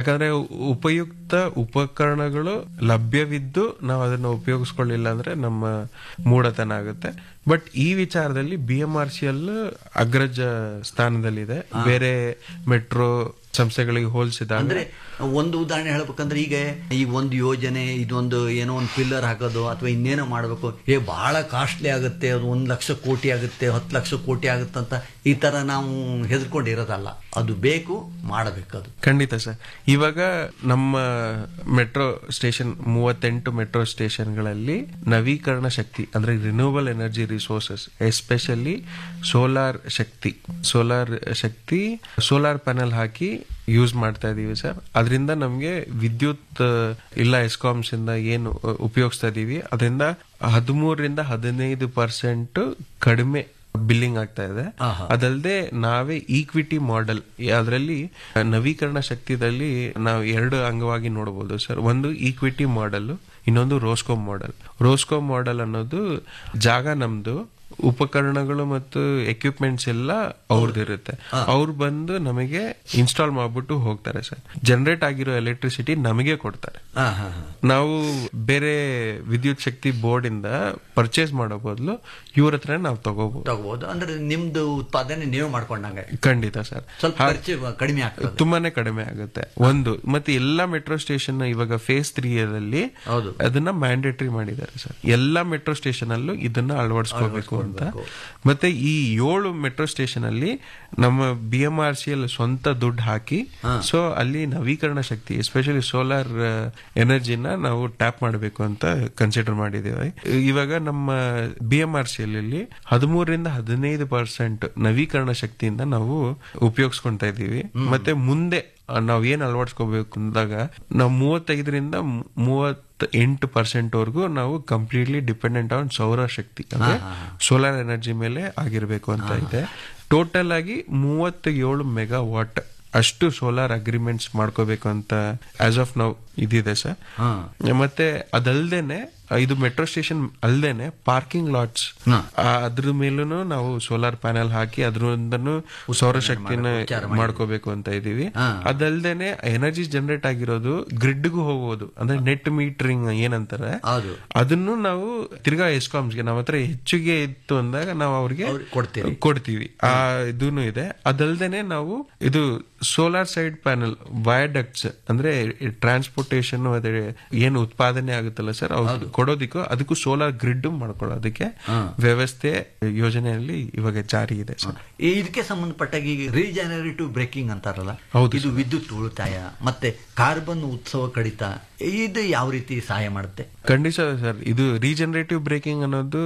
ಯಾಕಂದ್ರೆ ಉಪಯುಕ್ತ ಉಪಕರಣಗಳು ಲಭ್ಯವಿದ್ದು ನಾವು ಅದನ್ನ ಉಪಯೋಗಿಸ್ಕೊಳ್ಳಿಲ್ಲ ಅಂದ್ರೆ ನಮ್ಮ ಮೂಢತನ ಆಗುತ್ತೆ ಬಟ್ ಈ ವಿಚಾರದಲ್ಲಿ B M R C L ಅಗ್ರಜ ಸ್ಥಾನದಲ್ಲಿದೆ ಬೇರೆ ಮೆಟ್ರೋ ಸಂಸ್ಥೆಗಳಿಗೆ ಹೋಲಿಸಿದಾಗ ಅಂದ್ರೆ ಒಂದು ಉದಾಹರಣೆ ಹೇಳ್ಬೇಕಂದ್ರೆ ಈಗ ಈ ಒಂದು ಯೋಜನೆ ಇದೊಂದು ಏನೋ ಒಂದು ಪಿಲ್ಲರ್ ಹಾಕೋದು ಅಥವಾ ಇನ್ನೇನೋ ಮಾಡಬೇಕು ಏ ಬಹಳ ಕಾಸ್ಟ್ಲಿ ಆಗುತ್ತೆ ಅದು ಒಂದು ಲಕ್ಷ ಕೋಟಿ ಆಗುತ್ತೆ ಹತ್ತು ಲಕ್ಷ ಕೋಟಿ ಆಗುತ್ತೆ ಅಂತ ಈ ತರ ನಾವು ಹೆದರ್ಕೊಂಡಿರೋದಲ್ಲ ಅದು ಬೇಕು ಮಾಡಬೇಕು ಅದು ಖಂಡಿತ ಸರ್ ಇವಾಗ ನಮ್ಮ ಮೆಟ್ರೋ ಸ್ಟೇಷನ್ ಮೂವತ್ತೆಂಟು ಮೆಟ್ರೋ ಸ್ಟೇಷನ್ಗಳಲ್ಲಿ ನವೀಕರಣ ಶಕ್ತಿ ಅಂದ್ರೆ renewable energy resources especially solar ಶಕ್ತಿ ಸೋಲಾರ್ ಶಕ್ತಿ ಸೋಲಾರ್ ಪ್ಯಾನೆಲ್ ಹಾಕಿ ಯೂಸ್ ಮಾಡ್ತಾ ಇದೀವಿ ಸರ್ ಅದರಿಂದ ನಮಗೆ ವಿದ್ಯುತ್ ಆ, ಇಲ್ಲ ಎಸ್ಕಾಮ್ಸ್ ಇಂದ ಏನು ಆ, ಉಪಯೋಗಿಸ್ತಾ ಇದೀವಿ ಅದರಿಂದ ಹದಿಮೂರರಿಂದ ಹದಿನೈದು ಪರ್ಸೆಂಟ್ ಕಡಿಮೆ ಬಿಲ್ಲಿಂಗ್ ಆಗ್ತಾ ಇದೆ ಅದಲ್ಲದೆ ನಾವೇ ಈಕ್ವಿಟಿ ಮಾಡೆಲ್ ಅದರಲ್ಲಿ ನವೀಕರಣ ಶಕ್ತಿದಲ್ಲಿ ನಾವು ಎರಡು ಅಂಗವಾಗಿ ನೋಡಬಹುದು ಸರ್ ಒಂದು ಈಕ್ವಿಟಿ ಮಾಡೆಲ್ ಇನ್ನೊಂದು ರೋಸ್ಕೋಮ್ ಮಾಡೆಲ್ ರೋಸ್ಕೋಮ್ ಮಾಡೆಲ್ ಅನ್ನೋದು ಜಾಗ ನಮ್ದು ಉಪಕರಣಗಳು ಮತ್ತು ಎಕ್ವಿಪ್ಮೆಂಟ್ಸ್ ಎಲ್ಲ ಅವ್ರದ್ದಿರುತ್ತೆ ಅವ್ರು ಬಂದು ನಮಗೆ ಇನ್ಸ್ಟಾಲ್ ಮಾಡ್ಬಿಟ್ಟು ಹೋಗ್ತಾರೆ ಸರ್ ಜನರೇಟ್ ಆಗಿರೋ ಎಲೆಕ್ಟ್ರಿಸಿಟಿ ನಮಗೆ ಕೊಡ್ತಾರೆ ಹಾ ಹಾ ಹಾ ನಾವು ಬೇರೆ ವಿದ್ಯುತ್ ಶಕ್ತಿ ಬೋರ್ಡ್ ಇಂದ ಪರ್ಚೇಸ್ ಮಾಡೋ ಬದಲು ಇವ್ರ ಹತ್ರ ನಾವು ತಗೋಬಹುದು ತಗೋಬಹುದು ಅಂದ್ರೆ ನಿಮ್ದು ಉತ್ಪಾದನೆ ನೀವು ಮಾಡ್ಕೊಂಡಂಗೆ ಖಂಡಿತ ಸರ್ ಸ್ವಲ್ಪ ಖರ್ಚು ಕಡಿಮೆ ಆಗ್ತದೆ ತುಂಬಾನೇ ಕಡಿಮೆ ಆಗುತ್ತೆ ಒಂದು ಮತ್ತೆ ಎಲ್ಲಾ ಮೆಟ್ರೋ ಸ್ಟೇಷನ್ ಇವಾಗ ಫೇಸ್ ತ್ರೀ ಅಲ್ಲಿ ಹೌದು. ಅದನ್ನ ಮ್ಯಾಂಡೇಟರಿ ಮಾಡಿದ್ದಾರೆ ಸರ್ ಎಲ್ಲಾ ಮೆಟ್ರೋ ಸ್ಟೇಷನ್ ಅಲ್ಲೂ ಇದನ್ನ ಅಳವಡಿಸ್ಕೋಬೇಕು ಅಂತ ಮತ್ತೆ ಈ ಏಳು ಮೆಟ್ರೋ ಸ್ಟೇಷನ್ ಅಲ್ಲಿ ನಮ್ಮ B M R C L ಸ್ವಂತ ದುಡ್ಡು ಹಾಕಿ ಸೊ ಅಲ್ಲಿ ನವೀಕರಣ ಶಕ್ತಿ ಎಸ್ಪೆಷಲಿ ಸೋಲಾರ್ ಎನರ್ಜಿನ ನಾವು ಟ್ಯಾಪ್ ಮಾಡಬೇಕು ಅಂತ ಕನ್ಸಿಡರ್ ಮಾಡಿದ್ದೇವೆ ಇವಾಗ ನಮ್ಮ B M R C L ಅಲ್ಲಿ ಹದಿಮೂರರಿಂದ ಹದಿನೈದು ಪರ್ಸೆಂಟ್ ನವೀಕರಣ ಶಕ್ತಿಯಿಂದ ನಾವು ಉಪಯೋಗಿಸ್ಕೊಂತಾ ಇದೀವಿ ಮತ್ತೆ ಮುಂದೆ ನಾವ್ ಏನ್ ಅಳವಡಿಸ್ಕೋಬೇಕು ಅಂದಾಗ ನಾವು ಮೂವತ್ತೈದರಿಂದ ಮೂವತ್ತ ಎಂಟು ಪರ್ಸೆಂಟ್ ವರೆಗೂ ನಾವು ಕಂಪ್ಲೀಟ್ಲಿ ಡಿಪೆಂಡೆಂಟ್ ಆನ್ ಸೌರ ಶಕ್ತಿ ಅಂದ್ರೆ ಸೋಲಾರ್ ಎನರ್ಜಿ ಮೇಲೆ ಆಗಿರ್ಬೇಕು ಅಂತ ಇದೆ ಟೋಟಲ್ ಆಗಿ ಮೂವತ್ತ ಏಳು ಮೆಗಾ ವಾಟ್ ಅಷ್ಟು ಸೋಲಾರ್ ಅಗ್ರಿಮೆಂಟ್ಸ್ ಮಾಡ್ಕೋಬೇಕು ಅಂತ ಆಸ್ ಆಫ್ ನೌ ಇದಿದೆ ಸರ್ ಮತ್ತೆ ಅದಲ್ದೇನೆ ಇದು ಮೆಟ್ರೋ ಸ್ಟೇಷನ್ ಅಲ್ದೇನೆ ಪಾರ್ಕಿಂಗ್ ಲಾಟ್ಸ್ ಅದ್ರ ಮೇಲೂ ನಾವು ಸೋಲಾರ್ ಪ್ಯಾನೆಲ್ ಹಾಕಿ ಅದ್ರಿಂದನೂ ಸೌರಶಕ್ತಿನ ಮಾಡ್ಕೋಬೇಕು ಅಂತ ಇದೀವಿ ಅದಲ್ದೇನೆ ಎನರ್ಜಿ ಜನರೇಟ್ ಆಗಿರೋದು ಗ್ರಿಡ್ಗೂ ಹೋಗೋದು ಅಂದ್ರೆ ನೆಟ್ ಮೀಟರಿಂಗ್ ಏನಂತಾರೆ ಹೌದು ಅದನ್ನು ನಾವು ತಿರ್ಗಾ ಎಸ್ಕಾಮ್ಸ್ಗೆ ನಮ್ಮ ಹತ್ರ ಹೆಚ್ಚಿಗೆ ಇತ್ತು ಅಂದಾಗ ನಾವು ಅವ್ರಿಗೆ ಕೊಡ್ತೀರಿ ಕೊಡ್ತೀವಿ ಆ ಇದೂನು ಇದೆ ಅದಲ್ದೇನೆ ನಾವು ಇದು ಸೋಲಾರ್ ಸೈಡ್ ಪ್ಯಾನಲ್ ವಯಡಕ್ಟ್ಸ್ ಅಂದ್ರೆ ಟ್ರಾನ್ಸ್ಪೋರ್ಟೇಷನ್ ಅದೇ ಏನು ಉತ್ಪಾದನೆ ಆಗುತ್ತಲ್ಲ ಸರ್ ಅವ್ರು ಕೊಡೋದಿಕ್ಕೂ ಅದಕ್ಕೂ ಸೋಲಾರ್ ಗ್ರಿಡ್ ಮಾಡ್ಕೊಳ್ಳೋದಕ್ಕೆ ವ್ಯವಸ್ಥೆ ಯೋಜನೆಯಲ್ಲಿ ಇವಾಗ ಜಾರಿ ಇದೆ ಸರ್ ಈ ಇದಕ್ಕೆ ಸಂಬಂಧಪಟ್ಟಾಗ ಈಗ ರೀಜನರೇಟಿವ್ ಬ್ರೇಕಿಂಗ್ ಅಂತಾರಲ್ಲ ಹೌದು ಇದು ವಿದ್ಯುತ್ ಉಳಿತಾಯ ಮತ್ತೆ ಕಾರ್ಬನ್ ಉತ್ಸವ ಕಡಿತ ಇದು ಯಾವ ರೀತಿ ಸಹಾಯ ಮಾಡುತ್ತೆ ಖಂಡಿತ ಸರ್ ಇದು ರೀಜನರೇಟಿವ್ ಬ್ರೇಕಿಂಗ್ ಅನ್ನೋದು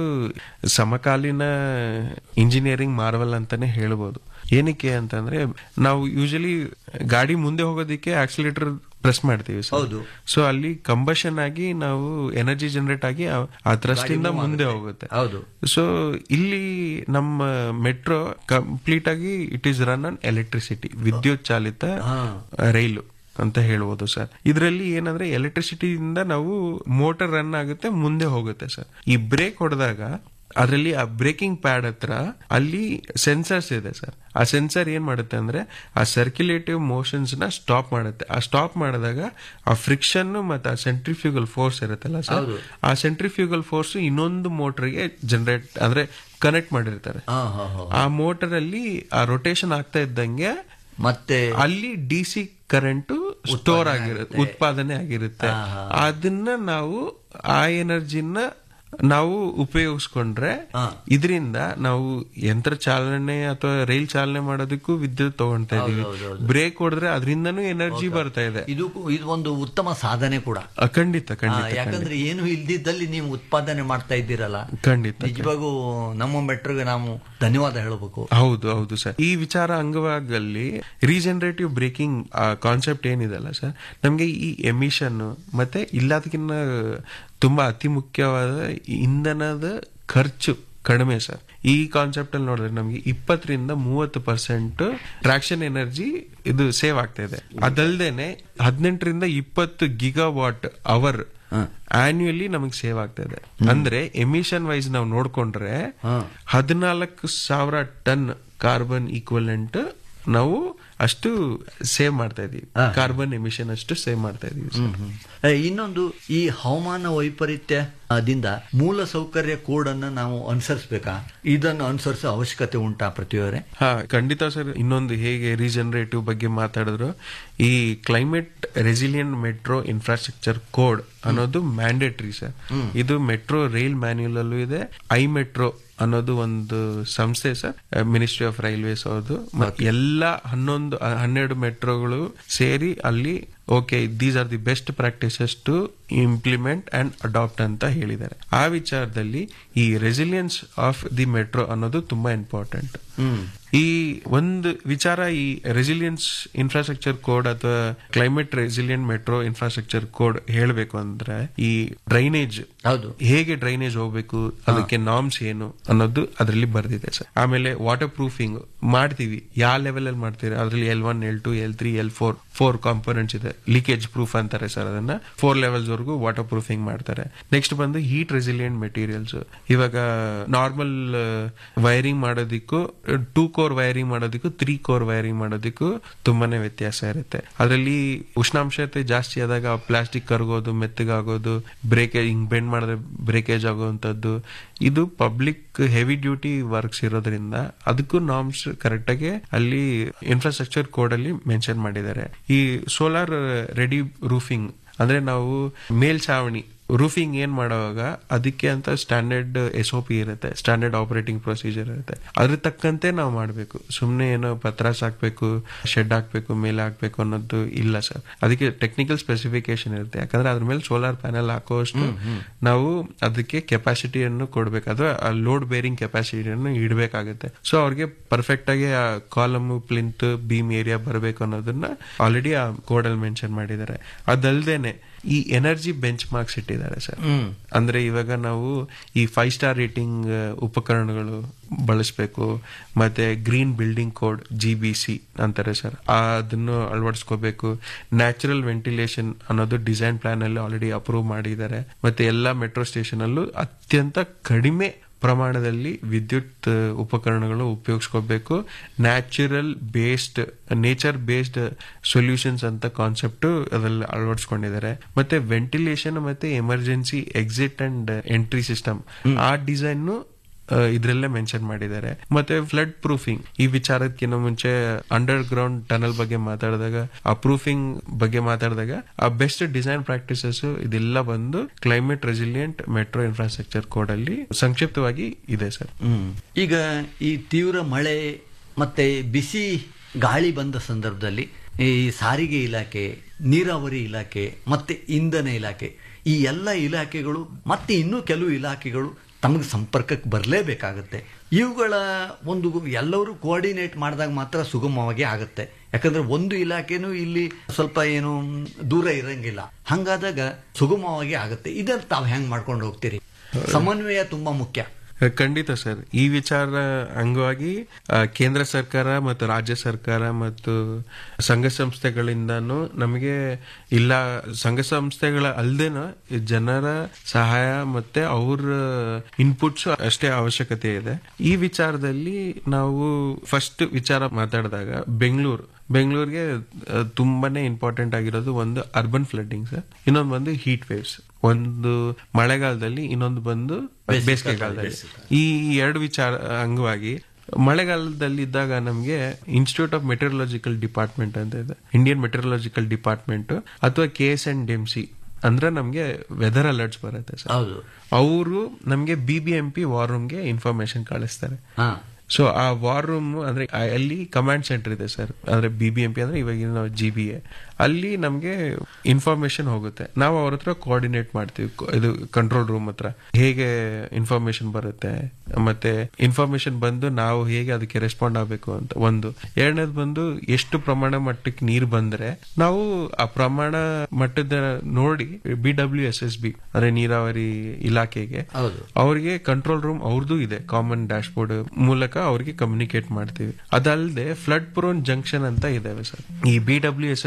ಸಮಕಾಲೀನ ಇಂಜಿನಿಯರಿಂಗ್ ಮಾರ್ವಲ್ ಅಂತಾನೆ ಹೇಳ್ಬೋದು ಏನಕ್ಕೆ ಅಂತಂದ್ರೆ ನಾವು ಯೂಶಲಿ ಗಾಡಿ ಮುಂದೆ ಹೋಗೋದಿಕ್ಕೆ ಆಕ್ಸಿಲೇಟರ್ ಪ್ರೆಸ್ ಮಾಡ್ತೀವಿ ಸರ್ ಹೌದು. ಸೊ ಅಲ್ಲಿ ಕಂಬಷನ್ ಆಗಿ ನಾವು ಎನರ್ಜಿ ಜನರೇಟ್ ಆಗಿ ಆ- ಆ thrust ಇಂದ ಮುಂದೆ ಹೋಗುತ್ತೆ ಹೌದು ಸೊ ಇಲ್ಲಿ ನಮ್ಮ ಮೆಟ್ರೋ ಕಂಪ್ಲೀಟ್ ಆಗಿ it is run on electricity ವಿದ್ಯುತ್ ಚಾಲಿತ ರೈಲು ಅಂತ ಹೇಳ್ಬೋದು ಸರ್ ಇದರಲ್ಲಿ ಏನಂದ್ರೆ ಎಲೆಕ್ಟ್ರಿಸಿಟಿಯಿಂದ ನಾವು ಮೋಟರ್ ರನ್ ಆಗುತ್ತೆ ಮುಂದೆ ಹೋಗುತ್ತೆ ಸರ್ ಈ ಬ್ರೇಕ್ ಹೊಡೆದಾಗ ಅದರಲ್ಲಿ ಆ ಬ್ರೇಕಿಂಗ್ ಪ್ಯಾಡ್ ಹತ್ರ ಅಲ್ಲಿ ಸೆನ್ಸರ್ಸ್ ಇದೆ ಸರ್ ಆ ಸೆನ್ಸರ್ ಏನ್ ಮಾಡುತ್ತೆ ಅಂದ್ರೆ ಆ ಸರ್ಕ್ಯುಲೇಟಿವ್ ಮೋಷನ್ಸ್ ನ ಸ್ಟಾಪ್ ಮಾಡುತ್ತೆ ಆ ಸ್ಟಾಪ್ ಮಾಡಿದಾಗ ಆ ಫ್ರಿಕ್ಷನ್ ಮತ್ತೆ ಆ ಸೆಂಟ್ರಿಫ್ಯೂಗಲ್ ಫೋರ್ಸ್ ಇರುತ್ತಲ್ಲ ಸರ್ ಆ ಸೆಂಟ್ರಿಫ್ಯೂಗಲ್ ಫೋರ್ಸ್ ಇನ್ನೊಂದು ಮೋಟರ್ಗೆ ಜನರೇಟ್ ಅಂದ್ರೆ ಕನೆಕ್ಟ್ ಮಾಡಿರ್ತಾರೆ ಹಾ ಹಾ ಹಾ ಆ ಮೋಟರ್ ಅಲ್ಲಿ ಆ ರೊಟೇಷನ್ ಆಗ್ತಾ ಇದ್ದಂಗೆ ಮತ್ತೆ ಅಲ್ಲಿ ಡಿ ಸಿ ಕರೆಂಟ್ ಸ್ಟೋರ್ ಆಗಿರುತ್ತೆ ಉತ್ಪಾದನೆ ಆಗಿರುತ್ತೆ ಅದನ್ನ ನಾವು ಆ ಎನರ್ಜಿನ ನಾವು ಉಪಯೋಗಿಸ್ಕೊಂಡ್ರೆ ಇದರಿಂದ ನಾವು ಯಂತ್ರ ಚಾಲನೆ ಅಥವಾ ರೈಲ್ ಚಾಲನೆ ಮಾಡೋದಕ್ಕೂ ವಿದ್ಯುತ್ ತಗೊಂತಾ ಇದೀವಿ ಬ್ರೇಕ್ ಹೊಡೆದ್ರೆ ಅದರಿಂದನೂ ಎನರ್ಜಿ ಬರ್ತಾ ಇದೆ ಇದು ಇದು ಒಂದು ಉತ್ತಮ ಸಾಧನೆ ಕೂಡ ಆ, ಖಂಡಿತ ಆ, ಖಂಡಿತ ಯಾಕಂದ್ರೆ ಏನು ಇಲ್ದಿದ್ದಲ್ಲಿ ನೀವು ಉತ್ಪಾದನೆ ಮಾಡ್ತಾ ಇದ್ದೀರಲ್ಲ ಖಂಡಿತ ನಿಜವಾಗೂ ನಮ್ಮ ಮೆಟ್ರೋಗೆ ನಾವು ಧನ್ಯವಾದ ಹೇಳಬೇಕು ಹೌದು ಹೌದು ಸರ್ ಈ ವಿಚಾರ ಅಂಗವಾಗಿ ರೀಜನರೇಟಿವ್ ಬ್ರೇಕಿಂಗ್ ಕಾನ್ಸೆಪ್ಟ್ ಏನಿದೆಲ್ಲ ಸರ್ ನಮಗೆ ಈ ಎಮಿಷನ್ ಮತ್ತೆ ಇಲ್ಲದಕ್ಕಿಂತ ತುಂಬಾ ಅತಿ ಮುಖ್ಯವಾದ ಇಂಧನದ ಖರ್ಚು ಕಡಿಮೆ ಸರ್ ಈ ಕಾನ್ಸೆಪ್ಟ್ ಅಲ್ಲಿ ನೋಡಿದ್ರೆ ನಮಗೆ ಇಪ್ಪತ್ತರಿಂದ ಮೂವತ್ತು ಪರ್ಸೆಂಟ್ ಟ್ರಾಕ್ಷನ್ ಎನರ್ಜಿ ಇದು ಸೇವ್ ಆಗ್ತಾ ಇದೆ ಅದಲ್ದೇನೆ ಹದಿನೆಂಟರಿಂದ ಇಪ್ಪತ್ತು ಗಿಗಾ ವಾಟ್ ಅವರ್ ಆನ್ಯುಯಲಿ ನಮಗೆ ಸೇವ್ ಆಗ್ತಾ ಇದೆ ಅಂದ್ರೆ ಎಮಿಷನ್ ವೈಸ್ ನಾವು ನೋಡ್ಕೊಂಡ್ರೆ ಹದಿನಾಲ್ಕು ಸಾವಿರ ಟನ್ ಕಾರ್ಬನ್ ಈಕ್ವಲೆಂಟ್ ನಾವು ಅಷ್ಟು ಸೇವ್ ಮಾಡ್ತಾ ಇದೀವಿ ಕಾರ್ಬನ್ ಎಮಿಷನ್ ಅಷ್ಟು ಸೇವ್ ಮಾಡ್ತಾ ಇದೀವಿ ಸರ್. ಹ್ಮ್, ಹ್ಮ್. ಏ, ಇನ್ನೊಂದು ಈ ಹವಾಮಾನ ವೈಪರೀತ್ಯದಿಂದ ಮೂಲ ಸೌಕರ್ಯ ಕೋಡ್ ಅನ್ನ ನಾವು ಅನುಸರಿಸಬೇಕಾ ಇದನ್ನು ಅನುಸರಿಸೋ ಅವಶ್ಯಕತೆ ಉಂಟಾ ಪ್ರತಿಯವರೇ ಹಾ ಖಂಡಿತ ಸರ್ ಇನ್ನೊಂದು ಹೇಗೆ ರೀಜನರೇಟಿವ್ ಬಗ್ಗೆ ಮಾತಾಡಿದ್ರು ಈ climate resilient metro infrastructure code ಅನ್ನೋದು ಮ್ಯಾಂಡೇಟ್ರಿ ಸರ್ ಇದು ಮೆಟ್ರೋ ರೈಲ್ ಮ್ಯಾನ್ಯುಯಲ್ ಅಲ್ಲೂ ಇದೆ ಐ ಮೆಟ್ರೋ ಅನ್ನೋದು ಒಂದು ಸಂಸ್ಥೆ ಸರ್ ಮಿನಿಸ್ಟ್ರಿ ಆಫ್ ರೈಲ್ವೇಸ್ ಅವ್ರದ್ದು ಮತ್ತೆ ಎಲ್ಲ ಹನ್ನೊಂದು ಅ, ಹನ್ನೆರಡು ಮೆಟ್ರೋಗಳು ಸೇರಿ ಅಲ್ಲಿ okay these are the best practices to implement and adapt ಅಂತ ಹೇಳಿದ್ದಾರೆ ಆ ವಿಚಾರದಲ್ಲಿ ಈ ರೆಸಿಲಿಯನ್ಸ್ ಆಫ್ ದಿ ಮೆಟ್ರೋ ಅನ್ನೋದು ತುಂಬಾ ಇಂಪಾರ್ಟೆಂಟ್ ಈ ಒಂದು ವಿಚಾರ ಈ ರೆಸಿಲಿಯನ್ಸ್ ಇನ್ಫ್ರಾಸ್ಟ್ರಕ್ಚರ್ ಕೋಡ್ ಅಥವಾ climate resilient metro infrastructure code ಹೇಳಬೇಕು ಅಂದ್ರೆ ಈ ಡ್ರೈನೇಜ್ ಹೌದು ಹೇಗೆ ಡ್ರೈನೇಜ್ ಹೋಗ್ಬೇಕು ಅದಕ್ಕೆ ನಾಮ್ಸ್ ಏನು ಅನ್ನೋದು ಅದರಲ್ಲಿ ಬರ್ದಿದೆ ಸರ್ ಆಮೇಲೆ ವಾಟರ್ ಪ್ರೂಫಿಂಗ್ ಮಾಡ್ತೀವಿ ಯಾವ ಲೆವೆಲ್ ಅಲ್ಲಿ ಮಾಡ್ತೀವಿ ಅದ್ರಲ್ಲಿ L one L two L three L four four components ಇದೆ ಲೀಕೇಜ್ ಪ್ರೂಫ್ ಅಂತಾರೆ ಸರ್ ಅದನ್ನ ಫೋರ್ ಲೆವೆಲ್ಸ್ ವರೆಗೂ ವಾಟರ್ ಪ್ರೂಫಿಂಗ್ ಮಾಡ್ತಾರೆ ನೆಕ್ಸ್ಟ್ ಬಂದು ಹೀಟ್ ರೆಸಿಲಿಯಂಟ್ ಮೆಟೀರಿಯಲ್ಸ್ ಇವಾಗ ನಾರ್ಮಲ್ ವೈರಿಂಗ್ ಮಾಡೋದಕ್ಕೂ ಟೂ ಕೋರ್ ವೈರಿಂಗ್ ಮಾಡೋದಕ್ಕೂ ತ್ರೀ ಕೋರ್ ವೈರಿಂಗ್ ಮಾಡೋದಕ್ಕೂ ತುಂಬಾನೇ ವ್ಯತ್ಯಾಸ ಇರುತ್ತೆ ಅದರಲ್ಲಿ ಉಷ್ಣಾಂಶತೆ ಜಾಸ್ತಿ ಆದಾಗ ಪ್ಲಾಸ್ಟಿಕ್ ಕರಗೋದು ಮೆತ್ತಗಾಗೋದು ಬ್ರೇಕೇಜ್ ಹಿಂಗ್ ಬೆಂಡ್ ಮಾಡಿದ್ರೆ ಬ್ರೇಕೇಜ್ ಆಗುವಂತದ್ದು ಇದು ಪಬ್ಲಿಕ್ ಹೆವಿ ಡ್ಯೂಟಿ ವರ್ಕ್ಸ್ ಇರೋದ್ರಿಂದ ಅದಕ್ಕೂ ನಾರ್ಮ್ಸ್ ಕರೆಕ್ಟ್ ಆಗಿ ಅಲ್ಲಿ ಇನ್ಫ್ರಾಸ್ಟ್ರಕ್ಚರ್ ಕೋಡ್ ಅಲ್ಲಿ ಮೆನ್ಷನ್ ಮಾಡಿದ್ದಾರೆ ಈ ಸೋಲಾರ್ ರೆಡಿ ರೂಫಿಂಗ್ ಅಂದ್ರೆ ನಾವು ಮೇಲ್ಛಾವಣಿ ರೂಫಿಂಗ್ ಏನ್ ಮಾಡುವಾಗ ಅದಕ್ಕೆ ಅಂತ ಸ್ಟ್ಯಾಂಡರ್ಡ್ ಎಸ್ ಒ ಪಿ ಇರುತ್ತೆ ಸ್ಟ್ಯಾಂಡರ್ಡ್ ಆಪರೇಟಿಂಗ್ ಪ್ರೊಸೀಜರ್ ಇರುತ್ತೆ ಅದ್ರ ತಕ್ಕಂತೆ ನಾವು ಮಾಡಬೇಕು ಸುಮ್ಮನೆ ಏನೋ ಪತ್ರಾಸ್ ಹಾಕ್ಬೇಕು ಶೆಡ್ ಹಾಕ್ಬೇಕು ಮೇಲೆ ಹಾಕ್ಬೇಕು ಅನ್ನೋದು ಇಲ್ಲ ಸರ್ ಅದಕ್ಕೆ ಟೆಕ್ನಿಕಲ್ ಸ್ಪೆಸಿಫಿಕೇಶನ್ ಇರುತ್ತೆ ಯಾಕಂದ್ರೆ ಅದ್ರ ಮೇಲೆ ಸೋಲಾರ್ ಪ್ಯಾನೆಲ್ ಹಾಕೋಷ್ಟು ನಾವು ಅದಕ್ಕೆ ಕೆಪಾಸಿಟಿಯನ್ನು ಕೊಡ್ಬೇಕು ಅಥವಾ ಲೋಡ್ ಬೇರಿಂಗ್ ಕೆಪಾಸಿಟಿಯನ್ನು ಇಡಬೇಕಾಗುತ್ತೆ ಸೊ ಅವ್ರಿಗೆ ಪರ್ಫೆಕ್ಟ್ ಆಗಿ ಆ ಕಾಲಮ್ ಪ್ಲಿಂತ್ ಬೀಮ್ ಏರಿಯಾ ಬರಬೇಕು ಅನ್ನೋದನ್ನ ಆಲ್ರೆಡಿ ಆ ಕೋಡಲ್ಲಿ ಮೆನ್ಷನ್ ಮಾಡಿದ್ದಾರೆ ಅದಲ್ದೇನೆ ಈ ಎನರ್ಜಿ ಬೆಂಚ್ ಮಾರ್ಕ್ಸ್ ಇಟ್ಟಿದ್ದಾರೆ ಸರ್ ಅಂದ್ರೆ ಇವಾಗ ನಾವು ಈ ಫೈವ್ ಸ್ಟಾರ್ ರೇಟಿಂಗ್ ಉಪಕರಣಗಳು ಬಳಸಬೇಕು ಮತ್ತೆ green building code G B C ಅಂತಾರೆ ಸರ್ ಅದನ್ನು ಅಳವಡಿಸ್ಕೋಬೇಕು ನ್ಯಾಚುರಲ್ ವೆಂಟಿಲೇಷನ್ ಅನ್ನೋದು ಡಿಸೈನ್ ಪ್ಲಾನ್ ಅಲ್ಲಿ ಆಲ್ರೆಡಿ ಅಪ್ರೂವ್ ಮಾಡಿದ್ದಾರೆ ಮತ್ತೆ ಎಲ್ಲಾ ಮೆಟ್ರೋ ಸ್ಟೇಷನ್ ಅಲ್ಲೂ ಅತ್ಯಂತ ಕಡಿಮೆ ಪ್ರಮಾಣದಲ್ಲಿ ವಿದ್ಯುತ್ ಆ, ಉಪಕರಣಗಳು ಉಪಯೋಗಿಸ್ಕೋಬೇಕು natural based nature based solutions ಅಂತ ಕಾನ್ಸೆಪ್ಟ್ ಅದರಲ್ಲಿ ಅಳವಡಿಸ್ಕೊಂಡಿದ್ದಾರೆ ಮತ್ತೆ ವೆಂಟಿಲೇಷನ್ ಮತ್ತೆ emergency exit and entry system ಆ ಡಿಸೈನ್ ಇದ್ರಲ್ಲೇ ಮೆನ್ಷನ್ ಮಾಡಿದ್ದಾರೆ ಮತ್ತೆ ಫ್ಲಡ್ ಪ್ರೂಫಿಂಗ್ ಈ ವಿಚಾರಕ್ಕಿಂತ ಮುಂಚೆ ಅಂಡರ್ ಗ್ರೌಂಡ್ ಟನಲ್ ಬಗ್ಗೆ ಮಾತಾಡಿದಾಗ ಆ ಪ್ರೂಫಿಂಗ್ ಬಗ್ಗೆ ಮಾತಾಡಿದಾಗ ಆ ಬೆಸ್ಟ್ ಡಿಸೈನ್ ಪ್ರಾಕ್ಟೀಸಸ್ ಇದೆಲ್ಲ ಬಂದು climate resilient metro infrastructure code ಅಲ್ಲಿ ಸಂಕ್ಷಿಪ್ತವಾಗಿ ಇದೆ ಸರ್ ಹ್ಮ್. ಈಗ ಈ ತೀವ್ರ ಮಳೆ ಮತ್ತೆ ಬಿಸಿ ಗಾಳಿ ಬಂದ ಸಂದರ್ಭದಲ್ಲಿ ಈ ಸಾರಿಗೆ ಇಲಾಖೆ ನೀರಾವರಿ ಇಲಾಖೆ ಮತ್ತೆ ಇಂಧನ ಇಲಾಖೆ ಈ ಎಲ್ಲ ಇಲಾಖೆಗಳು ಮತ್ತೆ ಇನ್ನೂ ಕೆಲವು ಇಲಾಖೆಗಳು ತಮಗೆ ಸಂಪರ್ಕಕ್ಕೆ ಬರಲೇಬೇಕಾಗತ್ತೆ ಇವುಗಳ ಒಂದು ಎಲ್ಲರೂ ಕೋಆರ್ಡಿನೇಟ್ ಮಾಡಿದಾಗ ಮಾತ್ರ ಸುಗಮವಾಗಿ ಆಗುತ್ತೆ ಯಾಕಂದ್ರೆ ಒಂದು ಇಲಾಖೆನೂ ಇಲ್ಲಿ ಸ್ವಲ್ಪ ಏನು ದೂರ ಇರಂಗಿಲ್ಲ ಹಂಗಾದಾಗ ಸುಗಮವಾಗಿ ಆಗುತ್ತೆ ಇದನ್ನ ತಾವು ಹೆಂಗ್ ಮಾಡ್ಕೊಂಡು ಹೋಗ್ತೀರಿ ಸಮನ್ವಯ ತುಂಬಾ ಮುಖ್ಯ ಖಂಡಿತ ಸರ್ ಈ ವಿಚಾರ ಅಂಗವಾಗಿ ಆ, ಕೇಂದ್ರ ಸರ್ಕಾರ ಮತ್ತು ರಾಜ್ಯ ಸರ್ಕಾರ ಮತ್ತು ಸಂಘ ಸಂಸ್ಥೆಗಳಿಂದಾನು ನಮಗೆ ಇಲ್ಲ ಸಂಘ ಸಂಸ್ಥೆಗಳ ಅಲ್ದೇನ ಈ ಜನರ ಸಹಾಯ ಮತ್ತೆ ಅವ್ರ ಇನ್ಪುಟ್ಸ್ ಅಷ್ಟೇ ಅವಶ್ಯಕತೆ ಇದೆ ಈ ವಿಚಾರದಲ್ಲಿ ನಾವು ಫಸ್ಟ್ ವಿಚಾರ ಮಾತಾಡಿದಾಗ ಬೆಂಗಳೂರು ಬೆಂಗಳೂರಿಗೆ ಆ, ತುಂಬಾನೇ ಇಂಪಾರ್ಟೆಂಟ್ ಆಗಿರೋದು ಒಂದು ಅರ್ಬನ್ ಫ್ಲಡ್ಡಿಂಗ್ ಸರ್ ಇನ್ನೊಂದು ಬಂದು ಹೀಟ್ ವೇವ್ಸ್ ಒಂದು ಮಳೆಗಾಲದಲ್ಲಿ ಇನ್ನೊಂದು ಬಂದು ಬೇಸಿಗೆಗಾಲದಲ್ಲಿ ಈ ಎರಡು ವಿಚಾರ ಅಂಗವಾಗಿ ಮಳೆಗಾಲದಲ್ಲಿ ಇದ್ದಾಗ ನಮಗೆ ಇನ್ಸ್ಟಿಟ್ಯೂಟ್ ಆಫ್ ಮೆಟೀರಿಯಲಾಜಿಕಲ್ ಡಿಪಾರ್ಟ್ಮೆಂಟ್ ಅಂತ ಇದೆ ಇಂಡಿಯನ್ ಮೆಟೀರಿಯಲಾಜಿಕಲ್ ಡಿಪಾರ್ಟ್ಮೆಂಟ್ ಅಥವಾ ಕೆ ಎಸ್ ಅಂಡ್ ಸಿ ಅಂದ್ರೆ ನಮಗೆ ವೆದರ್ ಅಲರ್ಟ್ಸ್ ಬರುತ್ತೆ ಸರ್ ಹೌದು ಅವರು ನಮಗೆ B B M P war ರೂಮ್ಗೆ ಇನ್ಫಾರ್ಮೇಶನ್ ಕಳಿಸ್ತಾರೆ ಹಾ ಸೊ ಆ ವಾರ್ ರೂಮ್ ಅಂದ್ರೆ ಆ- ಅಲ್ಲಿ ಕಮಾಂಡ್ ಸೆಂಟರ್ ಇದೆ ಸರ್ ಅಂದ್ರೆ ಬಿ ಬಿ ಎಂ ಪಿ ಅಂದ್ರೆ ಇವಾಗಿನ ಜಿ ಬಿ ಎ ಅಲ್ಲಿ ನಮ್ಗೆ ಇನ್ಫಾರ್ಮೇಶನ್ ಹೋಗುತ್ತೆ ನಾವು ಅವ್ರ ಹತ್ರ ಕೋಆರ್ಡಿನೇಟ್ ಮಾಡ್ತೀವಿ ಕೊ- ಇದು ಕಂಟ್ರೋಲ್ ರೂಮ್ ಹತ್ರ ಹೇಗೆ ಇನ್ಫಾರ್ಮೇಶನ್ ಬರುತ್ತೆ ಮತ್ತೆ ಇನ್ಫಾರ್ಮೇಶನ್ ಬಂದು ನಾವು ಹೇಗೆ ಅದಕ್ಕೆ ರೆಸ್ಪಾಂಡ್ ಆಗಬೇಕು ಅಂತ ಒಂದು ಎರಡನೇದು ಬಂದು ಎಷ್ಟು ಪ್ರಮಾಣ ಮಟ್ಟಕ್ಕೆ ನೀರು ಬಂದ್ರೆ ನಾವು ಆ ಪ್ರಮಾಣ ಮಟ್ಟದ ನೋಡಿ B W S S B ಅಂದ್ರೆ ನೀರಾವರಿ ಇಲಾಖೆಗೆ ಹೌದು ಅವ್ರಿಗೆ ಕಂಟ್ರೋಲ್ ರೂಮ್ ಅವ್ರದ್ದು ಇದೆ ಕಾಮನ್ ಡ್ಯಾಶ್ ಬೋರ್ಡ್ ಮೂಲಕ ಅವ್ರಿಗೆ ಕಮ್ಯುನಿಕೇಟ್ ಮಾಡ್ತೀವಿ ಅದಲ್ಲದೆ ಫ್ಲಡ್ ಪ್ರೋನ್ ಜಂಕ್ಷನ್ ಅಂತ ಇದಾವೆ ಸರ್ ಈ B W S S B ಮತ್ತೆ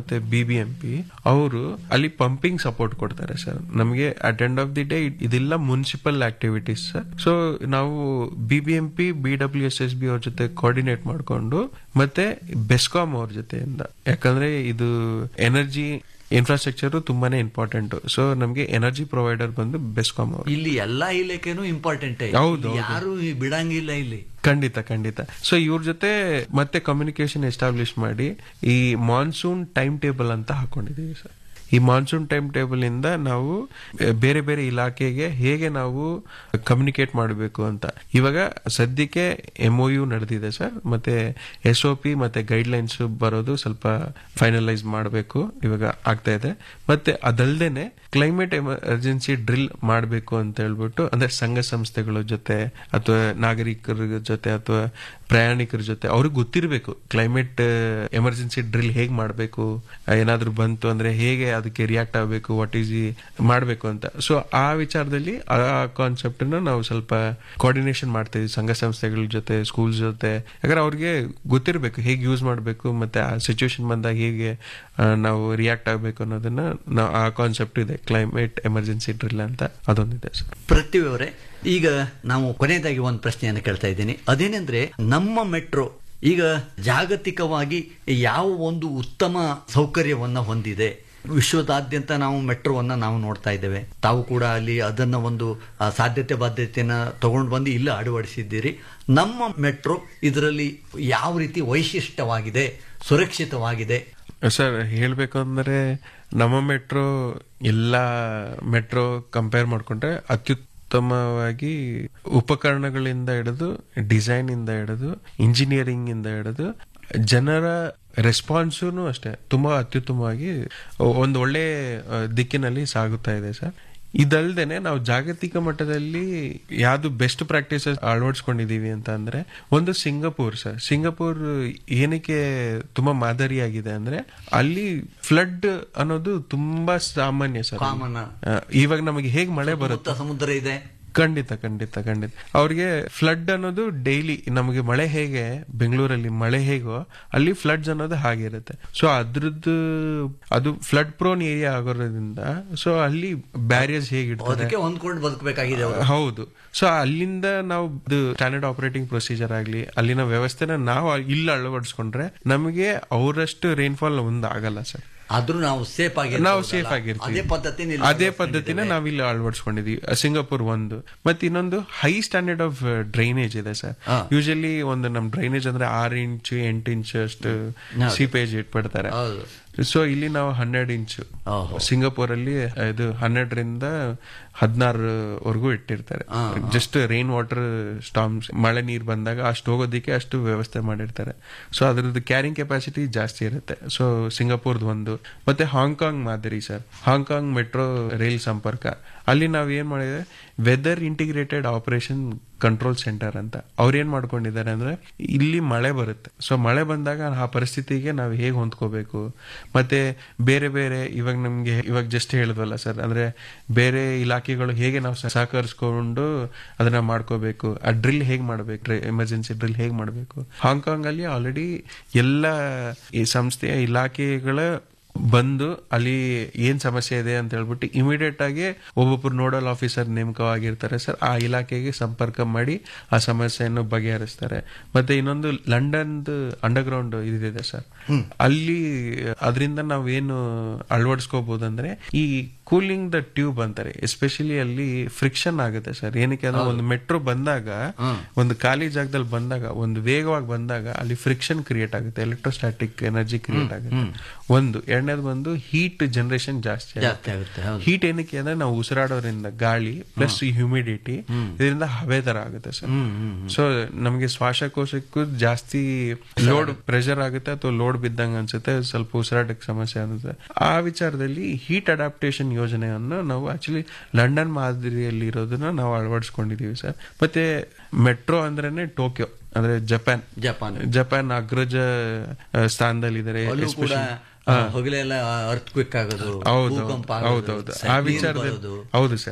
ಮತ್ತೆ ಬಿ ಬಿ ಎಂ ಪಿ ಅವರು ಅಲ್ಲಿ ಪಂಪಿಂಗ್ ಸಪೋರ್ಟ್ ಕೊಡ್ತಾರೆ ಸರ್ ನಮಗೆ at end of the day ಇದೆಲ್ಲ ಮುನ್ಸಿಪಲ್ ಆಕ್ಟಿವಿಟೀಸ್ ಸರ್ ಸೊ ನಾವು B B M P B W S S B ಅವ್ರ ಜೊತೆ ಕೋಆರ್ಡಿನೇಟ್ ಮಾಡ್ಕೊಂಡು ಮತ್ತೆ ಬೆಸ್ಕಾಂ ಅವ್ರ ಜೊತೆಯಿಂದ ಯಾಕಂದ್ರೆ ಇದು ಎನರ್ಜಿ ಇನ್ಫ್ರಾಸ್ಟ್ರಕ್ಚರ್ ತುಂಬಾನೇ ಇಂಪಾರ್ಟೆಂಟ್ ಸೊ ನಮಗೆ ಎನರ್ಜಿ ಪ್ರೊವೈಡರ್ ಬಂದು ಬೆಸ್ಕಾಂ ಅವರು ಇಲ್ಲಿ ಎಲ್ಲಾ ಇಲಾಖೆನೂ ಇಂಪಾರ್ಟೆಂಟ್ ಹೌದು, ಯಾರು ಬಿಡಂಗಿಲ್ಲ ಇಲ್ಲಿ ಖಂಡಿತ ಖಂಡಿತ ಸೊ ಇವ್ರ ಜೊತೆ ಮತ್ತೆ ಕಮ್ಯುನಿಕೇಶನ್ ಎಸ್ಟಾಬ್ಲಿಷ್ ಮಾಡಿ ಈ ಮಾನ್ಸೂನ್ ಟೈಮ್ ಟೇಬಲ್ ಅಂತ ಹಾಕೊಂಡಿದೀವಿ ಸರ್ ಈ ಮಾನ್ಸೂನ್ ಟೈಮ್ ಟೇಬಲ್ ಇಂದ ನಾವು ಬೇರೆ ಬೇರೆ ಇಲಾಖೆಗೆ ಹೇಗೆ ನಾವು ಕಮ್ಯುನಿಕೇಟ್ ಮಾಡಬೇಕು ಅಂತ ಇವಾಗ ಸದ್ಯಕ್ಕೆ ಎಂ ಯು ನಡೆದಿದೆ ಸರ್ ಮತ್ತೆ ಎಸ್ ಒ ಪಿ ಮತ್ತೆ ಗೈಡ್ ಲೈನ್ಸ್ ಬರೋದು ಸ್ವಲ್ಪ ಫೈನಲೈಸ್ ಮಾಡಬೇಕು ಇವಾಗ ಆಗ್ತಾ ಇದೆ ಮತ್ತೆ ಅದಲ್ದೇನೆ ಕ್ಲೈಮೇಟ್ ಎಮರ್ಜೆನ್ಸಿ ಡ್ರಿಲ್ ಮಾಡಬೇಕು ಅಂತ ಹೇಳ್ಬಿಟ್ಟು ಅಂದ್ರೆ ಸಂಘ ಸಂಸ್ಥೆಗಳ ಜೊತೆ ಅಥವಾ ನಾಗರಿಕರ ಜೊತೆ ಅಥವಾ ಪ್ರಯಾಣಿಕರ ಜೊತೆ ಅವ್ರಿಗೆ ಗೊತ್ತಿರಬೇಕು ಕ್ಲೈಮೇಟ್ ಎಮರ್ಜೆನ್ಸಿ ಡ್ರಿಲ್ ಹೇಗ್ ಮಾಡಬೇಕು ಏನಾದ್ರೂ ಬಂತು ಅಂದ್ರೆ ಹೇಗೆ ಅದಕ್ಕೆ ರಿಯಾಕ್ಟ್ ಆಗಬೇಕು ವಾಟ್ ಈಸ್ ಮಾಡಬೇಕು ಅಂತ ಸೊ ಆ ವಿಚಾರದಲ್ಲಿ ಆ ಕಾನ್ಸೆಪ್ಟ್ ನಾವು ಸ್ವಲ್ಪ ಕೋಆರ್ಡಿನೇಷನ್ ಮಾಡ್ತಾ ಇದೀವಿ ಸಂಘ ಸಂಸ್ಥೆಗಳ ಜೊತೆ ಸ್ಕೂಲ್ಸ್ ಜೊತೆ ಯಾಕಂದ್ರೆ ಅವ್ರಿಗೆ ಗೊತ್ತಿರಬೇಕು ಹೇಗೆ ಯೂಸ್ ಮಾಡಬೇಕು ಮತ್ತೆ ಆ ಸಿಚುವೇಶನ್ ಬಂದಾಗ ಹೇಗೆ ಆ, ನಾವು ರಿಯಾಕ್ಟ್ ಆಗಬೇಕು ಅನ್ನೋದನ್ನ ನಾವು ಆ ಕಾನ್ಸೆಪ್ಟ್ ಇದೆ ಕ್ಲೈಮೇಟ್ ಎಮರ್ಜೆನ್ಸಿ ಡ್ರಿಲ್ ಅಂತ ಅದೊಂದಿದೆ ಸರ್ ಪೃಥ್ವಿ ಅವರೇ ಈಗ ನಾವು ಕೊನೆಯದಾಗಿ ಒಂದು ಪ್ರಶ್ನೆಯನ್ನು ಕೇಳ್ತಾ ಇದ್ದೀನಿ ಅದೇನೆಂದ್ರೆ ನಮ್ಮ ಮೆಟ್ರೋ ಈಗ ಜಾಗತಿಕವಾಗಿ ಯಾವ ಒಂದು ಉತ್ತಮ ಸೌಕರ್ಯವನ್ನ ಹೊಂದಿದೆ ವಿಶ್ವದಾದ್ಯಂತ ನಾವು ಮೆಟ್ರೋವನ್ನ ನಾವು ನೋಡ್ತಾ ಇದ್ದೇವೆ ತಾವು ಕೂಡ ಅಲ್ಲಿ ಅದನ್ನ ಒಂದು ಆ, ಸಾಧ್ಯತೆ ಬಾಧ್ಯತೆಯನ್ನ ತಗೊಂಡು ಬಂದು ಇಲ್ಲಿ ಅಳವಡಿಸಿದ್ದೀರಿ ನಮ್ಮ ಮೆಟ್ರೋ ಇದರಲ್ಲಿ ಯಾವ ರೀತಿ ವೈಶಿಷ್ಟ್ಯವಾಗಿದೆ ಸುರಕ್ಷಿತವಾಗಿದೆ ಸರ್ ಹೇಳ್ಬೇಕು ಅಂದ್ರೆ ನಮ್ಮ ಮೆಟ್ರೋ ಎಲ್ಲ ಮೆಟ್ರೋ ಕಂಪೇರ್ ಮಾಡ್ಕೊಂಡ್ರೆ ಅತ್ಯುತ್ತಮವಾಗಿ ಉಪಕರಣಗಳಿಂದ ಹಿಡಿದು ಡಿಸೈನ್ ಇಂದ ಹಿಡಿದು ಇಂಜಿನಿಯರಿಂಗ್ ಇಂದ ಹಿಡಿದು ಜನರ ರೆಸ್ಪಾನ್ಸೂ ಅಷ್ಟೇ ತುಂಬಾ ಅತ್ಯುತ್ತಮವಾಗಿ ಒಂದು ಒಳ್ಳೆ ಆ, ದಿಕ್ಕಿನಲ್ಲಿ ಸಾಗುತ್ತಾ ಇದೆ ಸರ್ ಇದಲ್ದೇನೆ ನಾವು ಜಾಗತಿಕ ಮಟ್ಟದಲ್ಲಿ ಯಾವ್ದು ಬೆಸ್ಟ್ ಪ್ರಾಕ್ಟೀಸಸ್ ಅಳವಡಿಸ್ಕೊಂಡಿದೀವಿ ಅಂತ ಅಂದ್ರೆ ಒಂದು ಸಿಂಗಪೂರ್ ಸರ್ ಸಿಂಗಪೂರ್ ಏನಕ್ಕೆ ತುಂಬಾ ಮಾದರಿಯಾಗಿದೆ ಅಂದ್ರೆ ಅಲ್ಲಿ ಫ್ಲಡ್ ಅನ್ನೋದು ತುಂಬಾ ಸಾಮಾನ್ಯ ಸರ್ ಕಾಮನ್ ಆ, ಇವಾಗ ನಮಗೆ ಹೇಗ್ ಮಳೆ ಬರುತ್ತೆ ಸುತ್ತ ಸಮುದ್ರ ಇದೆ ಖಂಡಿತ ಖಂಡಿತ ಖಂಡಿತ ಅವ್ರಿಗೆ ಫ್ಲಡ್ ಅನ್ನೋದು ಡೈಲಿ ನಮಗೆ ಮಳೆ ಹೇಗೆ ಬೆಂಗಳೂರಲ್ಲಿ ಮಳೆ ಹೇಗೋ ಅಲ್ಲಿ ಫ್ಲಡ್ಸ್ ಅನ್ನೋದು ಹಾಗಿರುತ್ತೆ ಸೊ ಅದ್ರದ್ದು ಅದು ಫ್ಲಡ್ ಪ್ರೋನ್ ಏರಿಯಾ ಆಗೋದ್ರಿಂದ ಸೊ ಅಲ್ಲಿ ಬ್ಯಾರಿಯರ್ಸ್ ಹೇಗಿಡ್ತಾರೆ ಅದಕ್ಕೆ ಹೊಂದ್ಕೊಂಡು ಬದುಕಬೇಕಾಗಿದೆ ಅವರು ಹೌದು ಸೊ ಅಲ್ಲಿಂದ ನಾವು ಸ್ಟ್ಯಾಂಡರ್ಡ್ ಆಪರೇಟಿಂಗ್ ಪ್ರೊಸೀಜರ್ ಆಗ್ಲಿ ಅಲ್ಲಿನ ವ್ಯವಸ್ಥೆನ ನಾವು ಇಲ್ಲಿ ಅಳವಡಿಸ್ಕೊಂಡ್ರೆ ನಮಗೆ ಅವರಷ್ಟು ರೈನ್ಫಾಲ್ ಒಂದು ಆಗಲ್ಲ ಸರ್ ಆದ್ರೂ ನಾವು ಸೇಫ್ ಆಗಿ ನಾವು ಸೇಫ್ ಆಗಿರ್ತೀವಿ ಅದೇ ಪದ್ಧತಿ ಅದೇ ಪದ್ಧತಿನ ನಾವಿಲ್ಲಿ ಅಳವಡಿಸ್ಕೊಂಡಿದೀವಿ ಸಿಂಗಾಪುರ್ ಒಂದು ಮತ್ತೆ ಇನ್ನೊಂದು ಹೈ ಸ್ಟ್ಯಾಂಡರ್ಡ್ ಆಫ್ ಡ್ರೈನೇಜ್ ಇದೆ ಸರ್ ಹಾ. ಯೂಶಲಿ ಒಂದು ನಮ್ ಡ್ರೈನೇಜ್ ಅಂದ್ರೆ ಆರು ಇಂಚ್ ಎಂಟು ಇಂಚ್ ಅಷ್ಟು ಸೀಪೇಜ್ ಇಟ್ಬಿಡ್ತಾರೆ ಹೌದು ಸೊ ಇಲ್ಲಿ ನಾವು ಹನ್ನೆರಡು ಇಂಚು ಓಹೋ. ಸಿಂಗಾಪುರ್ ಅಲ್ಲಿ ಇದು ಹನ್ನೆರಡರಿಂದ ಹದಿನಾರು ವರೆಗೂ ಇಟ್ಟಿರ್ತಾರೆ ಜಸ್ಟ್ ರೈನ್ ವಾಟರ್ ಸ್ಟಾಮ್ಸ್ ಮಳೆ ನೀರು ಬಂದಾಗ ಅಷ್ಟು ಹೋಗೋದಿಕ್ಕೆ ಅಷ್ಟು ವ್ಯವಸ್ಥೆ ಮಾಡಿರ್ತಾರೆ ಸೊ ಅದ್ರದ್ದು ಕ್ಯಾರಿಂಗ್ ಕೆಪಾಸಿಟಿ ಜಾಸ್ತಿ ಇರುತ್ತೆ ಸೊ ಸಿಂಗಾಪುರ್ದು ಒಂದು ಮತ್ತೆ ಹಾಂಗ್ಕಾಂಗ್ ಮಾದರಿ ಸರ್ ಹಾಂಗ್ಕಾಂಗ್ ಮೆಟ್ರೋ ರೈಲ್ ಸಂಪರ್ಕ ಅಲ್ಲಿ ನಾವ್ ಏನ್ ಮಾಡಿದ್ರೆ weather integrated operation control centre ಅಂತ ಅವ್ರು ಏನ್ ಮಾಡ್ಕೊಂಡಿದ್ದಾರೆ ಅಂದ್ರೆ ಇಲ್ಲಿ ಮಳೆ ಬರುತ್ತೆ ಸೊ ಮಳೆ ಬಂದಾಗ ಆ ಪರಿಸ್ಥಿತಿಗೆ ನಾವು ಹೇಗೆ ಹೊಂದ್ಕೋಬೇಕು ಮತ್ತೆ ಬೇರೆ ಬೇರೆ ಇವಾಗ ನಮ್ಗೆ ಇವಾಗ ಜಸ್ಟ್ ಹೇಳಿದ್ವಲ್ಲ ಸರ್ ಅಂದ್ರೆ ಬೇರೆ ಇಲಾಖೆಗಳು ಹೇಗೆ ನಾವು ಸಹಕರಿಸ್ಕೊಂಡು ಅದನ್ನ ಮಾಡ್ಕೋಬೇಕು ಆ ಡ್ರಿಲ್ ಹೇಗ್ ಮಾಡ್ಬೇಕು ಎಮರ್ಜೆನ್ಸಿ ಡ್ರಿಲ್ ಹೇಗ್ ಮಾಡ್ಬೇಕು ಹಾಂಗ್ಕಾಂಗ್ ಅಲ್ಲಿ ಆಲ್ರೆಡಿ ಎಲ್ಲ ಈ ಸಂಸ್ಥೆಯ ಇಲಾಖೆಗಳ ಬಂದು ಅಲ್ಲಿ ಏನ್ ಸಮಸ್ಯೆ ಇದೆ ಅಂತ ಹೇಳ್ಬಿಟ್ಟು ಇಮಿಡಿಯೇಟ್ ಆಗಿ ಒಬ್ಬೊಬ್ರು ನೋಡಲ್ ಆಫೀಸರ್ ನೇಮಕವಾಗಿರ್ತಾರೆ ಸರ್ ಆ ಇಲಾಖೆಗೆ ಸಂಪರ್ಕ ಮಾಡಿ ಆ ಸಮಸ್ಯೆಯನ್ನು ಬಗೆಹರಿಸ್ತಾರೆ ಮತ್ತೆ ಇನ್ನೊಂದು ಲಂಡನ್ ಅಂಡರ್ಗ್ರೌಂಡ್ ಇದಿದೆ ಸರ್ ಅಲ್ಲಿ ಅದರಿಂದ ನಾವೇನು ಅಳವಡಿಸ್ಕೋಬಹುದು ಅಂದ್ರೆ ಈ ಕೂಲಿಂಗ್ ದ ಟ್ಯೂಬ್ ಅಂತಾರೆ ಎಸ್ಪೆಷಲಿ ಅಲ್ಲಿ ಫ್ರಿಕ್ಷನ್ ಆಗುತ್ತೆ ಸರ್ ಏನಕ್ಕೆ ಅಂದ್ರೆ ಒಂದು ಮೆಟ್ರೋ ಬಂದಾಗ ಒಂದು ಖಾಲಿ ಜಾಗದಲ್ಲಿ ಬಂದಾಗ ಒಂದು ವೇಗವಾಗಿ ಬಂದಾಗ ಅಲ್ಲಿ ಫ್ರಿಕ್ಷನ್ ಕ್ರಿಯೇಟ್ ಆಗುತ್ತೆ ಎಲೆಕ್ಟ್ರೋಸ್ಟಾಟಿಕ್ ಎನರ್ಜಿ ಕ್ರಿಯೇಟ್ ಆಗುತ್ತೆ ಒಂದು ಎರಡನೇದು ಬಂದು ಹೀಟ್ ಜನರೇಷನ್ ಜಾಸ್ತಿ ಜಾಸ್ತಿ ಆಗುತ್ತೆ ಆಗುತ್ತೆ ಹೌದು ಹೀಟ್ ಏನಕ್ಕೆ ಅಂದ್ರೆ ನಾವು ಉಸಿರಾಡೋದ್ರಿಂದ ಗಾಳಿ ಪ್ಲಸ್ ಹ್ಯೂಮಿಡಿಟಿ ಇದರಿಂದ ಹವೆ ತರ ಆಗುತ್ತೆ ಸರ್ ಸೊ ನಮಗೆ ಶ್ವಾಸಕೋಶಕ್ಕೂ ಜಾಸ್ತಿ ಲೋಡ್ ಪ್ರೆಷರ್ ಆಗುತ್ತೆ ಅಥವಾ ಲೋಡ್ ಬಿದ್ದಂಗ ಅನ್ಸುತ್ತೆ ಸ್ವಲ್ಪ ಉಸಿರಾಟಕ್ಕೆ ಸಮಸ್ಯೆ ಆಗುತ್ತೆ ಆ ವಿಚಾರದಲ್ಲಿ ಹೀಟ್ ಅಡಾಪ್ಟೇಷನ್ ಯೋಜನೆಯನ್ನು ನಾವು ಆಕ್ಚುಲಿ ಲಂಡನ್ ಮಾದರಿಯಲ್ಲಿ ಇರೋದನ್ನ ನಾವು ಅಳವಡಿಸ್ಕೊಂಡಿದೀವಿ ಸರ್ ಮತ್ತೆ ಮೆಟ್ರೋ ಅಂದ್ರೇನೆ ಟೋಕಿಯೋ ಅಂದ್ರೆ ಜಪಾನ್ ಜಪಾನ್ ಜಪಾನ್ ಅಗ್ರಜ ಆ, ಸ್ಥಾನದಲ್ಲಿದ್ದಾರೆ ಅಲ್ಲೂ ಕೂಡ especially- ಆ, ಹಗಲೆಲ್ಲ ಅರ್ತ್ ಕ್ವಿಕ್ ಆಗೋದು ಹೌದು ಭೂಕಂಪ ಹೌದು ಆಗೋದು, ಹೌದು ಆ ನೀರು ವಿಚಾರದಲ್ಲಿ ಬರೋದು. ಹೌದು ಸರ್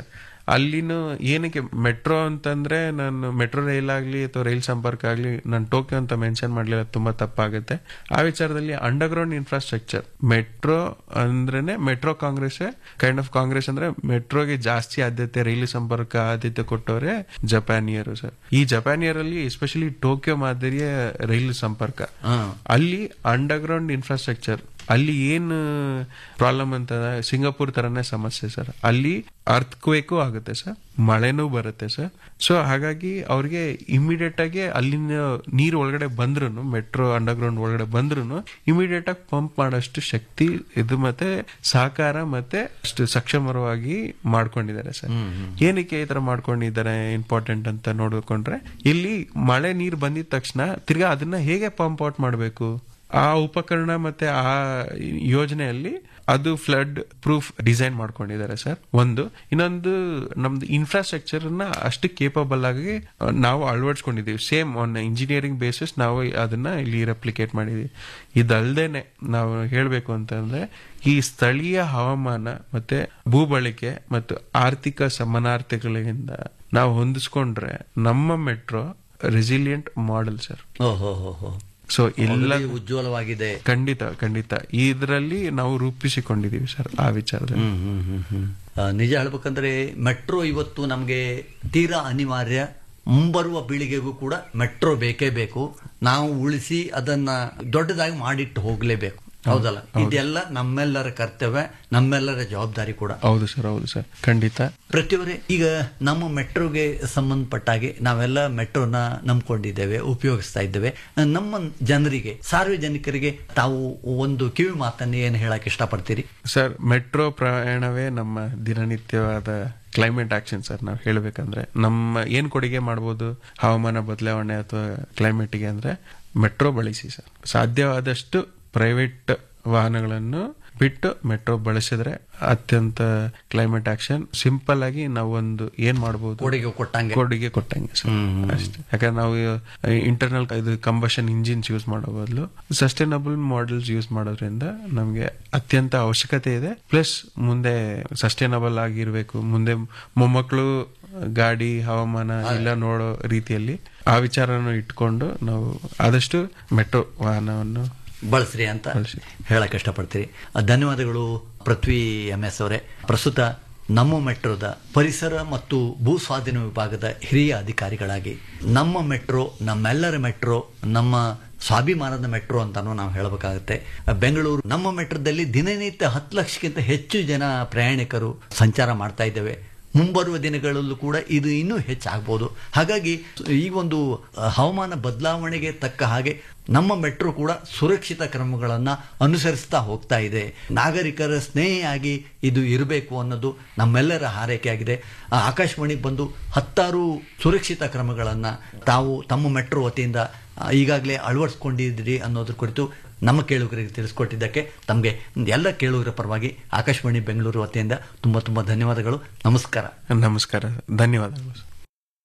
ಅಲ್ಲಿನೂ ಏನಕ್ಕೆ ಮೆಟ್ರೋ ಅಂತಂದ್ರೆ ನಾನು ಮೆಟ್ರೋ ರೈಲ್ ಆಗ್ಲಿ ಅಥವಾ ರೈಲ್ ಸಂಪರ್ಕ ಆಗ್ಲಿ ನಾನು ಟೋಕಿಯೋ ಅಂತ ಮೆನ್ಷನ್ ಮಾಡ್ಲಿಲ್ಲ ತುಂಬಾ ತಪ್ಪಾಗುತ್ತೆ ಆ ವಿಚಾರದಲ್ಲಿ ಅಂಡರ್ಗ್ರೌಂಡ್ ಇನ್ಫ್ರಾಸ್ಟ್ರಕ್ಚರ್ ಮೆಟ್ರೋ ಅಂದ್ರೇನೆ metro congress kind of congress ಅಂದ್ರೆ ಮೆಟ್ರೋಗೆ ಜಾಸ್ತಿ ಆದ್ಯತೆ ರೈಲು ಸಂಪರ್ಕ ಆದ್ಯತೆ ಕೊಟ್ಟವರೇ ಜಪಾನಿಯರು ಸರ್ ಈ ಜಪಾನಿಯರಲ್ಲಿ ಎಸ್ಪೆಷಲಿ ಟೋಕಿಯೋ ಮಾದರಿಯ ರೈಲು ಸಂಪರ್ಕ ಹಾ. ಅಲ್ಲಿ ಅಂಡರ್ಗ್ರೌಂಡ್ ಇನ್ಫ್ರಾಸ್ಟ್ರಕ್ಚರ್ ಅಲ್ಲಿ ಏನು ಪ್ರಾಬ್ಲಮ್ ಅಂತ ಸಿಂಗಾಪುರ್ ತರನೇ ಸಮಸ್ಯೆ ಸರ್ ಅಲ್ಲಿ ಅರ್ತ್ ಕ್ವೇಕು ಆಗುತ್ತೆ ಸರ್ ಮಳೆನೂ ಬರುತ್ತೆ ಸರ್ ಸೊ ಹಾಗಾಗಿ ಅವ್ರಿಗೆ ಇಮಿಡಿಯೇಟ್ ಆಗಿ ಅಲ್ಲಿನ ನೀರು ಒಳಗಡೆ ಬಂದ್ರು ಮೆಟ್ರೋ ಅಂಡರ್ಗ್ರೌಂಡ್ ಒಳಗಡೆ ಬಂದ್ರು ಇಮಿಡಿಯೇಟ್ ಆಗಿ ಪಂಪ್ ಮಾಡೋಷ್ಟು ಶಕ್ತಿ ಇದು ಮತ್ತೆ ಸಹಕಾರ ಮತ್ತೆ ಅಷ್ಟು ಸಕ್ಷಮವಾಗಿ ಮಾಡ್ಕೊಂಡಿದ್ದಾರೆ ಸರ್ ಏನಕ್ಕೆ ಈ ತರ ಮಾಡ್ಕೊಂಡಿದ್ದಾರೆ ಇಂಪಾರ್ಟೆಂಟ್ ಅಂತ ನೋಡಿಕೊಂಡ್ರೆ ಇಲ್ಲಿ ಮಳೆ ನೀರು ಬಂದಿದ ತಕ್ಷಣ ತಿರ್ಗಾ ಅದನ್ನ ಹೇಗೆ ಪಂಪ್ ಔಟ್ ಮಾಡಬೇಕು ಆ ಉಪಕರಣ ಮತ್ತೆ ಆ ಯೋಜನೆಯಲ್ಲಿ ಅದು ಫ್ಲಡ್ ಪ್ರೂಫ್ ಡಿಸೈನ್ ಮಾಡ್ಕೊಂಡಿದ್ದಾರೆ ಸರ್ ಒಂದು ಇನ್ನೊಂದು ನಮ್ದು ಇನ್ಫ್ರಾಸ್ಟ್ರಕ್ಚರ್ ನ ಅಷ್ಟು ಕೇಪಬಲ್ ಆಗಿ ಆ, ನಾವು ಅಳವಡಿಸ್ಕೊಂಡಿದೀವಿ ಸೇಮ್ ಆನ್ ಇಂಜಿನಿಯರಿಂಗ್ ಬೇಸಿಸ್ ನಾವು ಅದನ್ನ ಇಲ್ಲಿ ರೆಪ್ಲಿಕೇಟ್ ಮಾಡಿದೀವಿ ಇದಲ್ದೇನೆ ನಾವು ಹೇಳ್ಬೇಕು ಅಂತಂದ್ರೆ ಈ ಸ್ಥಳೀಯ ಹವಾಮಾನ ಮತ್ತೆ ಭೂಬಳಕೆ ಮತ್ತು ಆರ್ಥಿಕ ಸಮಾನಾರ್ಥಿಗಳಿಂದ ನಾವು ಹೊಂದಿಸ್ಕೊಂಡ್ರೆ ನಮ್ಮ ಮೆಟ್ರೋ ರೆಸಿಲಿಯಂಟ್ ಮಾಡೆಲ್ ಸರ್ ಓಹೋ ಹೋ ಹೋ ಸೊ ಎಲ್ಲ Already ಉಜ್ವಲವಾಗಿದೆ ಖಂಡಿತ ಖಂಡಿತ ಇದರಲ್ಲಿ ನಾವು ರೂಪಿಸಿಕೊಂಡಿದೀವಿ ಸರ್ ಆ ವಿಚಾರದಲ್ಲಿ ಹ್ಮ್, ಹ್ಮ್, ಹ್ಮ್, ಹ್ಮ್. ಆ, ನಿಜ ಹೇಳ್ಬೇಕಂದ್ರೆ ಮೆಟ್ರೋ ಇವತ್ತು ನಮಗೆ ತೀರಾ ಅನಿವಾರ್ಯ ಮುಂಬರುವ ಪೀಳಿಗೆಗೂ ಕೂಡ ಮೆಟ್ರೋ ಬೇಕೇ ಬೇಕು ನಾವು ಉಳಿಸಿ ಅದನ್ನ ದೊಡ್ಡದಾಗಿ ಮಾಡಿಟ್ಟು ಹೋಗ್ಲೇಬೇಕು ಹೌದಲ್ಲ ಇದೆಲ್ಲ ನಮ್ಮೆಲ್ಲರ ಕರ್ತವ್ಯ ನಮ್ಮೆಲ್ಲರ ಜವಾಬ್ದಾರಿ ಕೂಡ ಹೌದು ಸರ್ ಹೌದು ಸರ್ ಖಂಡಿತ ಪ್ರತಿಯವರೇ ಈಗ ನಮ್ಮ ಮೆಟ್ರೋಗೆ ಸಂಬಂಧಪಟ್ಟಾಗೆ ನಾವೆಲ್ಲ ಮೆಟ್ರೋನ ನಂಬ್ಕೊಂಡಿದ್ದೇವೆ ಉಪಯೋಗಿಸ್ತಾ ಇದ್ದೇವೆ ನಮ್ಮ ಜನರಿಗೆ ಸಾರ್ವಜನಿಕರಿಗೆ ತಾವು ಒಂದು ಕಿವಿ ಮಾತನ್ನು ಏನು ಹೇಳಕ್ ಇಷ್ಟಪಡ್ತೀರಿ ಸರ್ ಮೆಟ್ರೋ ಪ್ರಯಾಣವೇ ನಮ್ಮ ದಿನನಿತ್ಯವಾದ ಕ್ಲೈಮೇಟ್ ಆಕ್ಷನ್ ಸರ್ ನಾವು ಹೇಳ್ಬೇಕಂದ್ರೆ ನಮ್ಮ ಏನ್ ಕೊಡುಗೆ ಮಾಡ್ಬೋದು ಹವಾಮಾನ ಬದಲಾವಣೆ ಅಥವಾ ಕ್ಲೈಮೇಟ್ಗೆ ಅಂದ್ರೆ ಮೆಟ್ರೋ ಬಳಸಿ ಸರ್ ಸಾಧ್ಯವಾದಷ್ಟು ಪ್ರೈವೇಟ್ ವಾಹನಗಳನ್ನು ಬಿಟ್ಟು ಮೆಟ್ರೋ ಬಳಸಿದ್ರೆ ಅತ್ಯಂತ ಕ್ಲೈಮೇಟ್ ಆಕ್ಷನ್ ಸಿಂಪಲ್ ಆಗಿ ನಾವು ಒಂದು ಏನ್ ಮಾಡಬಹುದು ಕೊಡುಗೆ ಕೊಟ್ಟಂಗೆ ಕೊಡುಗೆ ಕೊಟ್ಟಂಗೆ ಸರ್ ಅಷ್ಟೇ ಯಾಕಂದ್ರೆ ನಾವು ಇಂಟರ್ನಲ್ ಇದು ಕಂಬಷನ್ ಇಂಜಿನ್ಸ್ ಯೂಸ್ ಮಾಡೋ ಬದಲು ಸಸ್ಟೈನಬಲ್ ಮಾಡೆಲ್ಸ್ ಯೂಸ್ ಮಾಡೋದ್ರಿಂದ ನಮಗೆ ಅತ್ಯಂತ ಅವಶ್ಯಕತೆ ಇದೆ ಪ್ಲಸ್ ಮುಂದೆ ಸಸ್ಟೈನಬಲ್ ಆಗಿರ್ಬೇಕು ಮುಂದೆ ಮೊಮ್ಮಕ್ಕಳು ಗಾಡಿ ಹವಾಮಾನ ಎಲ್ಲ ನೋಡೋ ರೀತಿಯಲ್ಲಿ ಆ ವಿಚಾರನ ಇಟ್ಕೊಂಡು ನಾವು ಆದಷ್ಟು ಮೆಟ್ರೋ ವಾಹನವನ್ನು ಬಳಸ್ರಿ ಅಂತ ಬಳಸಿ. ಹೇಳಕ್ ಇಷ್ಟಪಡ್ತೀರಿ ಆ, ಧನ್ಯವಾದಗಳು ಪೃಥ್ವಿ ಎಂ ಎಸ್ ಅವರೇ ಪ್ರಸ್ತುತ ನಮ್ಮ ಮೆಟ್ರೋದ ಪರಿಸರ ಮತ್ತು ಭೂ ಸ್ವಾಧೀನ ವಿಭಾಗದ ಹಿರಿಯ ಅಧಿಕಾರಿಗಳಾಗಿ ನಮ್ಮ ಮೆಟ್ರೋ ನಮ್ಮೆಲ್ಲರ ಮೆಟ್ರೋ ನಮ್ಮ ಸ್ವಾಭಿಮಾನದ ಮೆಟ್ರೋ ಅಂತಾನು ನಾವು ಹೇಳಬೇಕಾಗುತ್ತೆ ಬೆಂಗಳೂರು ನಮ್ಮ ಮೆಟ್ರೋದಲ್ಲಿ ದಿನನಿತ್ಯ ಹತ್ತು ಲಕ್ಷಕ್ಕಿಂತ ಹೆಚ್ಚು ಜನ ಪ್ರಯಾಣಿಕರು ಸಂಚಾರ ಮಾಡ್ತಾ ಇದ್ದೇವೆ ಮುಂಬರುವ ದಿನಗಳಲ್ಲೂ ಕೂಡ ಇದು ಇನ್ನೂ ಹೆಚ್ಚಾಗ್ಬೋದು ಹಾಗಾಗಿ ಈ ಒಂದು ಅಹ್, ಹವಾಮಾನ ಬದಲಾವಣೆಗೆ ತಕ್ಕ ಹಾಗೆ ನಮ್ಮ ಮೆಟ್ರೋ ಕೂಡ ಸುರಕ್ಷಿತ ಕ್ರಮಗಳನ್ನು ಅನುಸರಿಸ್ತಾ ಹೋಗ್ತಾ ಇದೆ ನಾಗರಿಕರ ಸ್ನೇಹಿಯಾಗಿ ಇದು ಇರಬೇಕು ಅನ್ನೋದು ನಮ್ಮೆಲ್ಲರ ಹಾರೈಕೆಯಾಗಿದೆ ಆ, ಆಕಾಶವಾಣಿಗೆ ಬಂದು ಹತ್ತಾರು ಸುರಕ್ಷಿತ ಕ್ರಮಗಳನ್ನು ತಾವು ತಮ್ಮ ಮೆಟ್ರೋ ವತಿಯಿಂದ ಆ, ಈಗಾಗಲೇ ಅಳವಡಿಸ್ಕೊಂಡಿದ್ದೀರಿ ಅನ್ನೋದ್ರ ಕುರಿತು ನಮ್ಮ ಕೇಳುಗರಿಗೆ ತಿಳಿಸ್ಕೊಟ್ಟಿದ್ದಕ್ಕೆ ತಮಗೆ ಎಲ್ಲ ಕೇಳುಗರ ಪರವಾಗಿ ಆಕಾಶವಾಣಿ ಬೆಂಗಳೂರು ವತಿಯಿಂದ ತುಂಬ ತುಂಬ ಧನ್ಯವಾದಗಳು ನಮಸ್ಕಾರ ನಮಸ್ಕಾರ ಧನ್ಯವಾದಗಳು ಸರ್.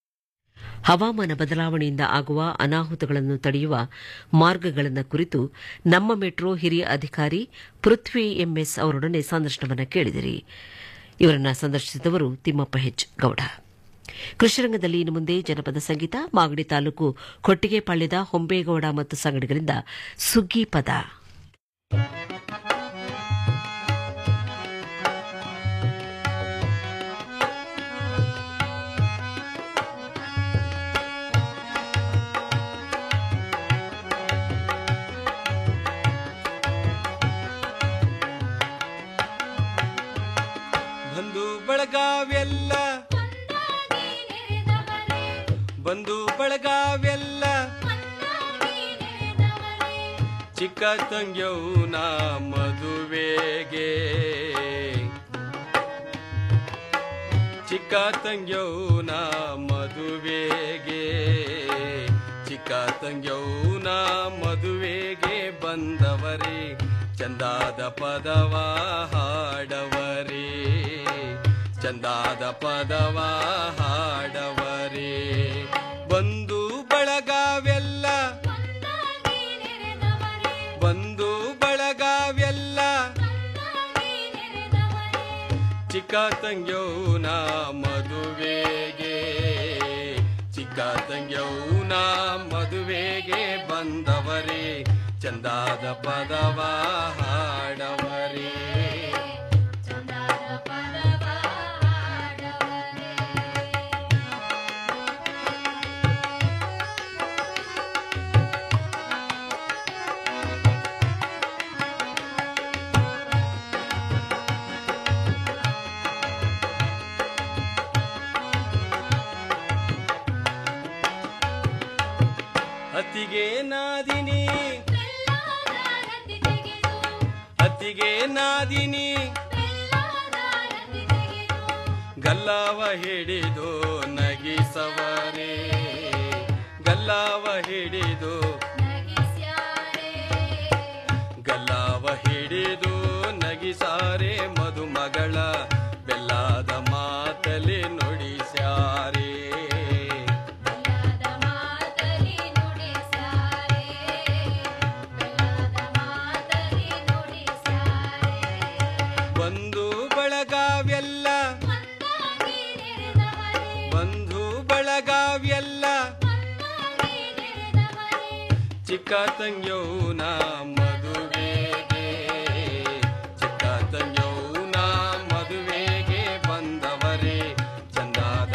ಹವಾಮಾನ ಬದಲಾವಣೆಯಿಂದ ಆಗುವ ಅನಾಹುತಗಳನ್ನು ತಡೆಯುವ ಮಾರ್ಗಗಳನ್ನು ಕುರಿತು ನಮ್ಮ ಮೆಟ್ರೋ ಹಿರಿಯ ಅಧಿಕಾರಿ ಪೃಥ್ವಿ ಎಂಎಸ್ ಅವರೊಡನೆ ಸಂದರ್ಶನವನ್ನು ಕೇಳಿದಿರಿ ಇವರನ್ನ ಸಂದರ್ಶಿಸಿದವರು ತಿಮ್ಮಪ್ಪ ಹೆಚ್ ಗೌಡ ಕೃಷಿರಂಗದಲ್ಲಿ ಇನ್ನು ಮುಂದೆ ಜನಪದ ಸಂಗೀತ ಮಾಗಡಿ ತಾಲೂಕು ಕೊಟ್ಟಿಗೆಪಾಳ್ಯದ ಹೊಂಬೇಗೌಡ ಮತ್ತು ಸಂಗಡಿಗರಿಂದ ಸುಗ್ಗಿ ಪದ ಬಂಧು ಬಳಗಾವೆಲ್ಲ ಬಂಧು ಬಳಗಾವೆಲ್ಲ ಚಿಕ್ಕ ತಂಗ್ಯೌನ ಮದುವೆಗೆ ಚಿಕ್ಕ ತಂಗ್ಯೌನ ಮದುವೆಗೆ ಚಿಕ್ಕ ತಂಗ್ಯೌನ ಮದುವೆಗೆ ಬಂದವರೇ ಚಂದಾದ ಪದವ ಹಾಡವರೇ ಚಂದಾದ ಪದವ ಹಾಡವರೇ ಬಂದು ಬಳಗವೆಲ್ಲ ಬಂದು ಬಳಗವೆಲ್ಲ ಚಿಕ್ಕ ತಂಗ್ಯೌನ ಮದುವೆಗೆ ಚಿಕ್ಕ ತಂಗ್ಯೌನ ಮದುವೆಗೆ ಬಂದವರೇ ಚಂದಾದ ಪದವ ಹಾಡವರೇ ಅತಿಗೆ ನಾದಿನಿ ಅತಿಗೆ ನಾದಿನಿ ಗಲ್ಲಾವ ಹಿಡಿದು ನಗಿಸವರೇ ಗಲ್ಲಾವ ಹಿಡಿದು ಗಲ್ಲಾವ ಹಿಡಿದು ನಗಿಸಾರೆ ಮದುಮಗಳ ಬೆಲ್ಲದ ಮಾತಲಿ ನುಡಿಸ್ಯಾರೇ ಬಂಧು ಬಳಗವೆಲ್ಲ ಬಂಧು ಬಳಗವೆಲ್ಲ ಚಿಕ್ಕ ತಂಗ್ಯೌನ ಮದುವೆಗೆ ಚಿಕ್ಕ ತಂಗ್ಯೌನ ಮದುವೆಗೆ ಬಂದವರೇ ಚಂದಾದ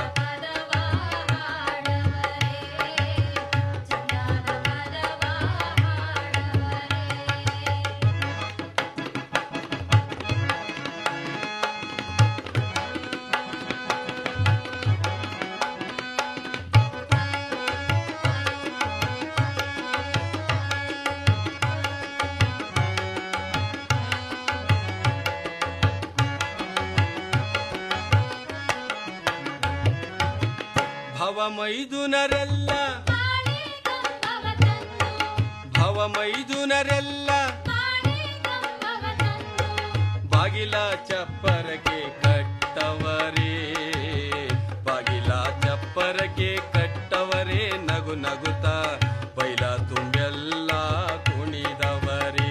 ಭವಮೈದುನರೆಲ್ಲ ಭವಮೈದುನರೆಲ್ಲ ಬಾಗಿಲ ಚಪ್ಪರಕ್ಕೆ ಕಟ್ಟವರೇ ಬಾಗಿಲ ಚಪ್ಪರಕ್ಕೆ ಕಟ್ಟವರೇ ನಗು ನಗುತ್ತ ಬೈಲ ತುಂಬೆಲ್ಲ ಕುಣಿದವರೇ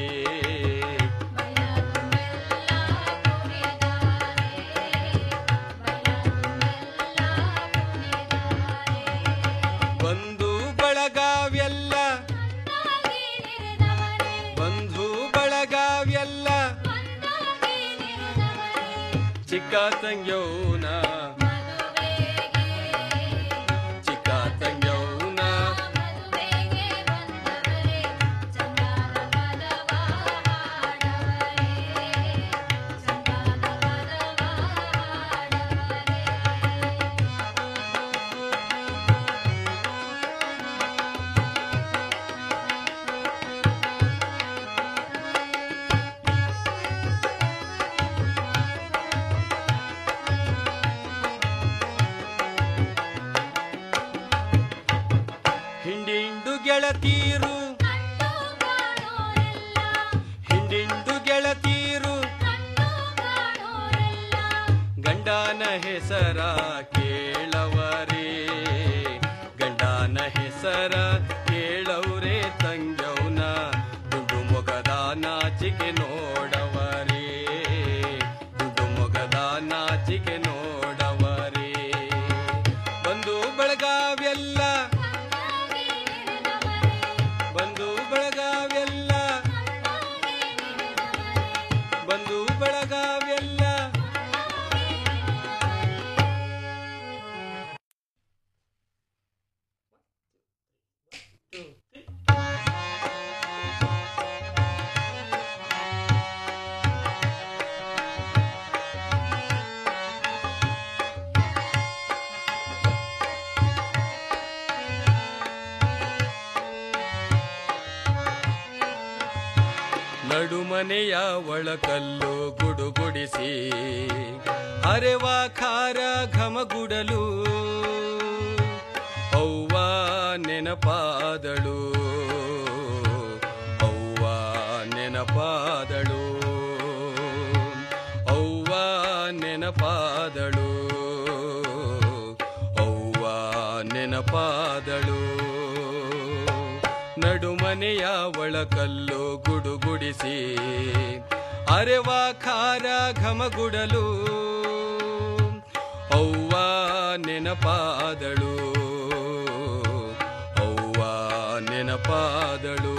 ಬಂಧು ಬಳಗವೆಲ್ಲ ಬಂಧು ಬಳಗವೆಲ್ಲ ಚಿಕ್ಕ ತಂಗ್ಯೌನ ಚಿಕ್ಕ ತಂಗ್ಯೌನ ಹಿಂಡಿಂಡು ಗೆಳತೀರು ಹಿಂಡಿಂಡು ಗೆಳತೀರು ಗಂಡನ ಹೆಸರ ಕೇಳವರೇ ಗಂಡನ ಹೆಸರ ಕೇಳವ್ರೆ ತಂಗ್ಯವ್ನ ದುಂಡು ಮೊಗದ ನಾಚಿಕೆ ನೋಡವರೇ ದುಂಡು ಮೊಗದ ನಾಚಿಕೆ ನೋಡವರೇ ಬಂದು ಬಳಗವೆಲ್ಲ ಬಂದು ಬಳಗವೆಲ್ಲ ಬಂದು ಬಳಗವೆಲ್ಲ ನಡುಮನೆಯ ಒಳಕಲ್ಲು ಗುಡುಗುಡಿಸಿ ಅರೆವ ಖಾರ ಘಮಗುಡಲು ಅವ್ವ ನೆನಪಾದಳು ಅವ್ವ ನೆನಪಾದಳು ಅವ್ವ ನೆನಪಾದಳು ಅವ್ವ ನೆನಪಾದಳು ನಡುಮನೆಯ ಒಳಕಲ್ಲು ಗುಡುಗುಡಿಸಿ ಅರೆವ ಖಾರ ಘಮಗುಡಲು ಅವ್ವ ನೆನಪಾದಳು ಅವ್ವ ನೆನಪಾದಳು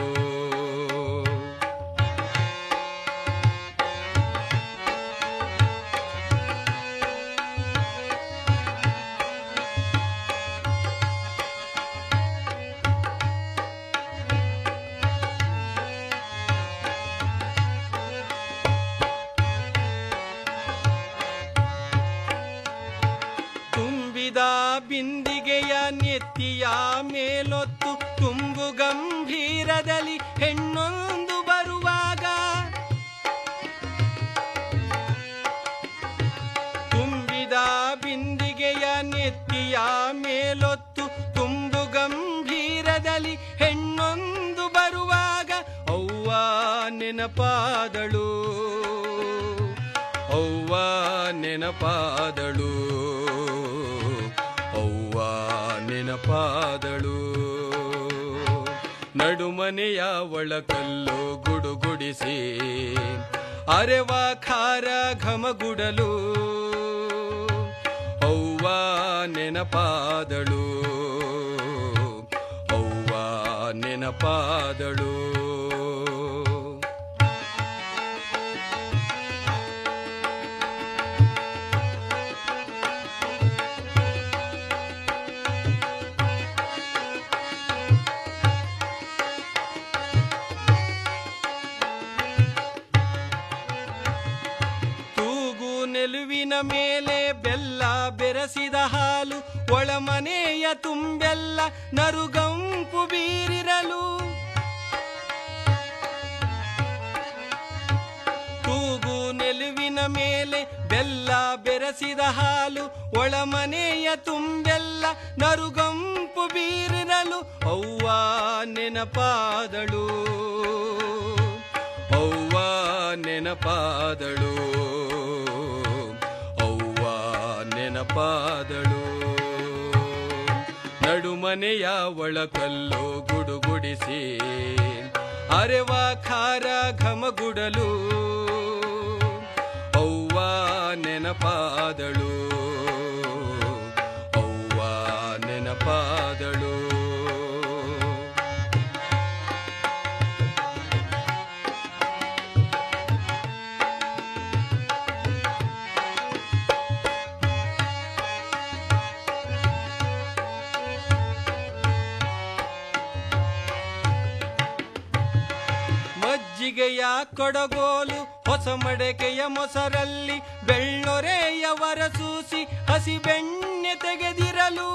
ತುಂಬಿದ ಬಿಂದಿಗೆಯ ನೆತ್ತಿಯ ಮೇಲೊತ್ತು ತುಂಬು ಗಂಭೀರದಲ್ಲಿ ಹೆಣ್ಣೊಂದು ಬರುವಾಗ ತುಂಬಿದ ಬಿಂದಿಗೆಯ ನೆತ್ತಿಯ ಮೇಲೊತ್ತು ತುಂಬು ಗಂಭೀರದಲ್ಲಿ ಹೆಣ್ಣೊಂದು ಬರುವಾಗ ಅವ್ವ ನೆನಪಾದಳು ಅವ್ವ ನೆನಪಾದಳು ಅವ್ವ ನೆನಪಾದಳು ನಡುಮನೆಯ ಒಳಕಲ್ಲು ಗುಡುಗುಡಿಸಿ ಅರೆವ ಖಾರ ಘಮಗುಡಲು ಅವ್ವ ನೆನಪಾದಳು ಅವ್ವ ನೆನಪಾದಳು ತೂಗು ನೆಲುವಿನ ಮೇಲೆ ಬೆಲ್ಲ ಬೆರೆಸಿದ ಹಾಲು ಒಳಮನೆಯ ತುಂಬೆಲ್ಲ ನರುಗಂಪು ಬೀರಿರಲು ತೂಗು ನೆಲುವಿನ ಮೇಲೆ ಬೆಲ್ಲ ಬೆರೆಸಿದ ಹಾಲು ಒಳಮನೆಯ ತುಂಬೆಲ್ಲ ನರುಗಂಪು ಬೀರಿರಲು ಅವ್ವ ನೆನಪಾದಳು ಅವ್ವ ನೆನಪಾದಳು ಅವ್ವ ನೆನಪಾದಳು ನಡುಮನೆಯ ಒಳಕಲ್ಲು ಗುಡುಗುಡಿಸಿ ಅರೆವ ಖಾರ ಘಮಗುಡಲು ಅವ್ವ ನೆನಪಾದಳು ಅವ್ವ ನೆನಪಾದಳು ಮಜ್ಜಿಗೆಯ ಕೊಡಗೋಲು ಹೊಸ ಮಡಕೆಯ ಮೊಸರಲ್ಲಿ ಬೆಳ್ಳೊರೆಯ ವರಸೂಸಿ ಹಸಿ ಬೆಣ್ಣೆ ತೆಗೆದಿರಲು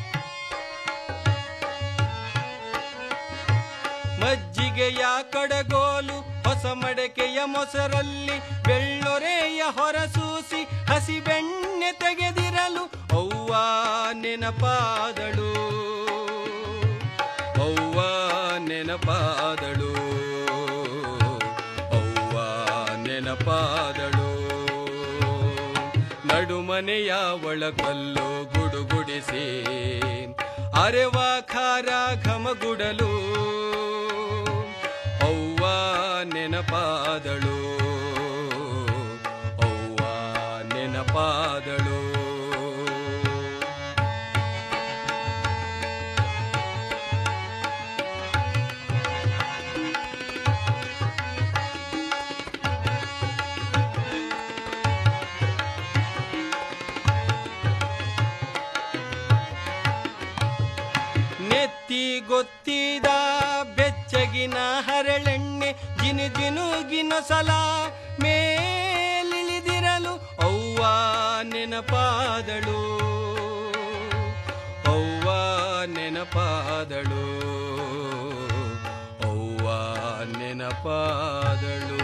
ಮಜ್ಜಿಗೆಯ ಕಡಗೋಲು ಹೊಸ ಮಡಕೆಯ ಮೊಸರಲ್ಲಿ ಬೆಳ್ಳೊರೆಯ ಹೊರಸೂಸಿ ಹಸಿ ಬೆಣ್ಣೆ ತೆಗೆದಿರಲು ಅವ್ವ ನೆನಪಾದಳು ಅವ್ವ ನೆನಪಾದಳು ಅವ್ವ ನೆನಪಾದಳು ನಡುಮನೆಯ ಒಳಕಲ್ಲು ಗುಡುಗುಡಿಸಿ ಅರೆವ ಖಾರ ಘಮಗುಡಲು ಅವ್ವ ನೆನಪಾದಳು ಅವ್ವ ನೆನಪಾದಳು ನೆತ್ತಿ ಗೊತ್ತಿದ ಬೆಚ್ಚಗಿನ ಹರಳೆಣ್ಣೆ ಜಿನು ಜಿನುಗಿನ ಸಲ ಮೇಲಿಳಿದಿರಲು ಅವ್ವ ನೆನಪಾದಳು ಅವ್ವ ನೆನಪಾದಳು ಅವ್ವ ನೆನಪಾದಳು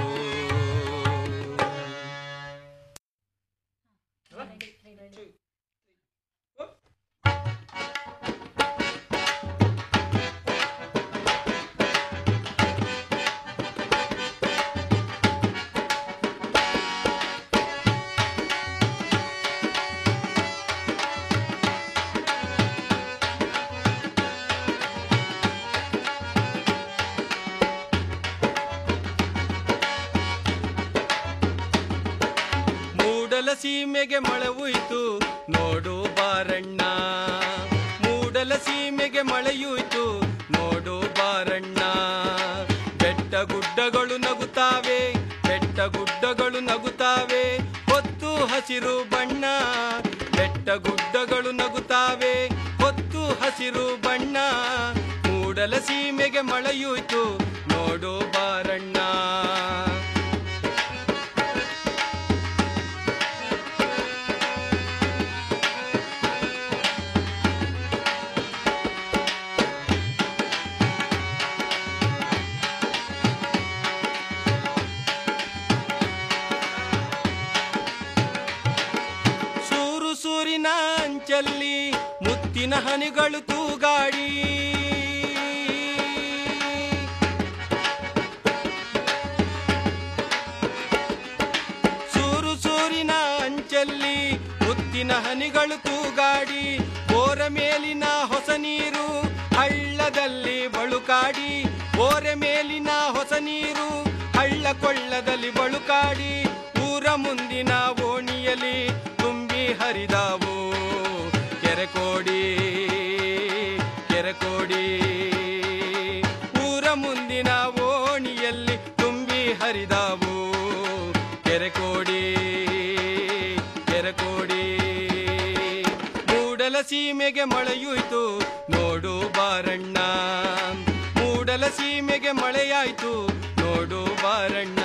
ಮೂಡಲ ಸೀಮೆಗೆ ಮಳೆ ಉಯ್ತು ನೋಡು ಬಾರಣ್ಣ ಮೂಡಲ ಸೀಮೆಗೆ ಮಳೆಯುಯ್ತು ನೋಡು ಬಾರಣ್ಣ ಬೆಟ್ಟ ಗುಡ್ಡಗಳು ನಗುತ್ತಾವೆ ಬೆಟ್ಟ ಗುಡ್ಡಗಳು ನಗುತ್ತಾವೆ ಹೊತ್ತು ಹಸಿರು ಬಣ್ಣ ಬೆಟ್ಟ ಗುಡ್ಡಗಳು ನಗುತ್ತಾವೆ ಹೊತ್ತು ಹಸಿರು ಬಣ್ಣ ಮೂಡಲ ಸೀಮೆಗೆ ಮಳೆಯುಯ್ತು ನೋಡು ಬಾರಣ್ಣ ಸೂರು ಸೂರಿನ ಅಂಚಲ್ಲಿ ಮುತ್ತಿನ ಹನಿಗಳು ತೂಗಾಡಿ ಸೂರು ಸೂರಿನ ಅಂಚಲ್ಲಿ ಮುತ್ತಿನ ಹನಿಗಳು ತೂಗಾಡಿ ಬೋರ ಮೇಲಿನ ಹೊಸ ನೀರು ಹಳ್ಳದಲ್ಲಿ ಬಳುಕಾಡಿ ಬೋರೆ ಮೇಲಿನ ಹೊಸ ನೀರು ಹಳ್ಳ ಕೊಳ್ಳದಲ್ಲಿ ಬಳುಕಾಡಿ ಊರ ಮುಂದಿನ ಓಣಿಯಲ್ಲಿ ತುಂಬಿ ಹರಿದಾವು ಕೆರೆಕೋಡಿ ಕೆರೆಕೋಡಿ ಊರ ಮುಂದಿನ ಓಣಿಯಲ್ಲಿ ತುಂಬಿ ಹರಿದಾವು ಕೆರೆಕೋಡಿ ಕೆರೆಕೋಡಿ ಮೂಡಲ ಸೀಮೆಗೆ ಮಳೆಯುಯ್ತು ನೋಡು ಬಾರಣ್ಣ ಮೂಡಲ ಸೀಮೆಗೆ ಮಳೆಯಾಯ್ತು ನೋಡು ಬಾರಣ್ಣ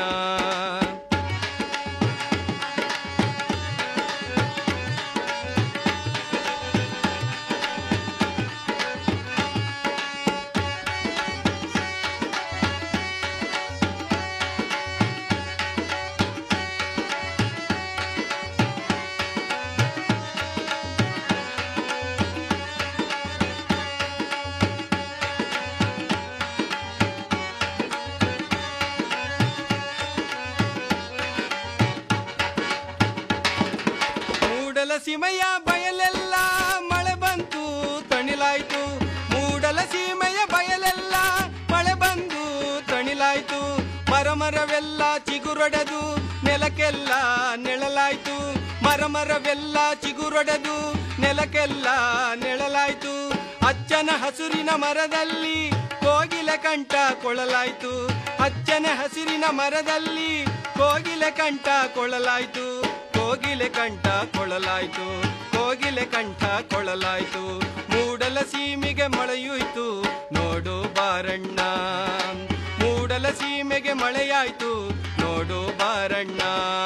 ಮೂಡಲ ಸೀಮೆಯ ಬಯಲೆಲ್ಲ ಮಳೆ ಬಂತು ತಣಿಲಾಯ್ತು ಮೂಡಲ ಸೀಮೆಯ ಬಯಲೆಲ್ಲ ಮಳೆ ಬಂದು ತಣಿಲಾಯ್ತು ಮರ ಮರವೆಲ್ಲ ಚಿಗುರೊಡೆದು ನೆಲಕ್ಕೆಲ್ಲ ನೆಳಲಾಯ್ತು ಮರ ಮರವೆಲ್ಲ ಚಿಗುರೊಡೆದು ನೆಲಕ್ಕೆಲ್ಲ ನೆಳಲಾಯ್ತು ಅಚ್ಚನ ಹಸುರಿನ ಮರದಲ್ಲಿ ಕೋಗಿಲೆ ಕಂಠ ಕೊಳಲಾಯ್ತು ಅಚ್ಚನ ಹಸಿರಿನ ಮರದಲ್ಲಿ ಕೋಗಿಲೆ ಕಂಠ ಕೊಳಲಾಯ್ತು ಕೋಗಿಲೆ ಕಂಠ ಕೊಳಲಾಯ್ತು ಕೋಗಿಲೆ ಕಂಠ ಕೊಳಲಾಯ್ತು ಮೂಡಲ ಸೀಮೆಗೆ ಮಳೆಯುಯ್ತು ನೋಡು ಬಾರಣ್ಣ ಮೂಡಲ ಸೀಮೆಗೆ ಮಳೆಯಾಯ್ತು ನೋಡು ಬಾರಣ್ಣ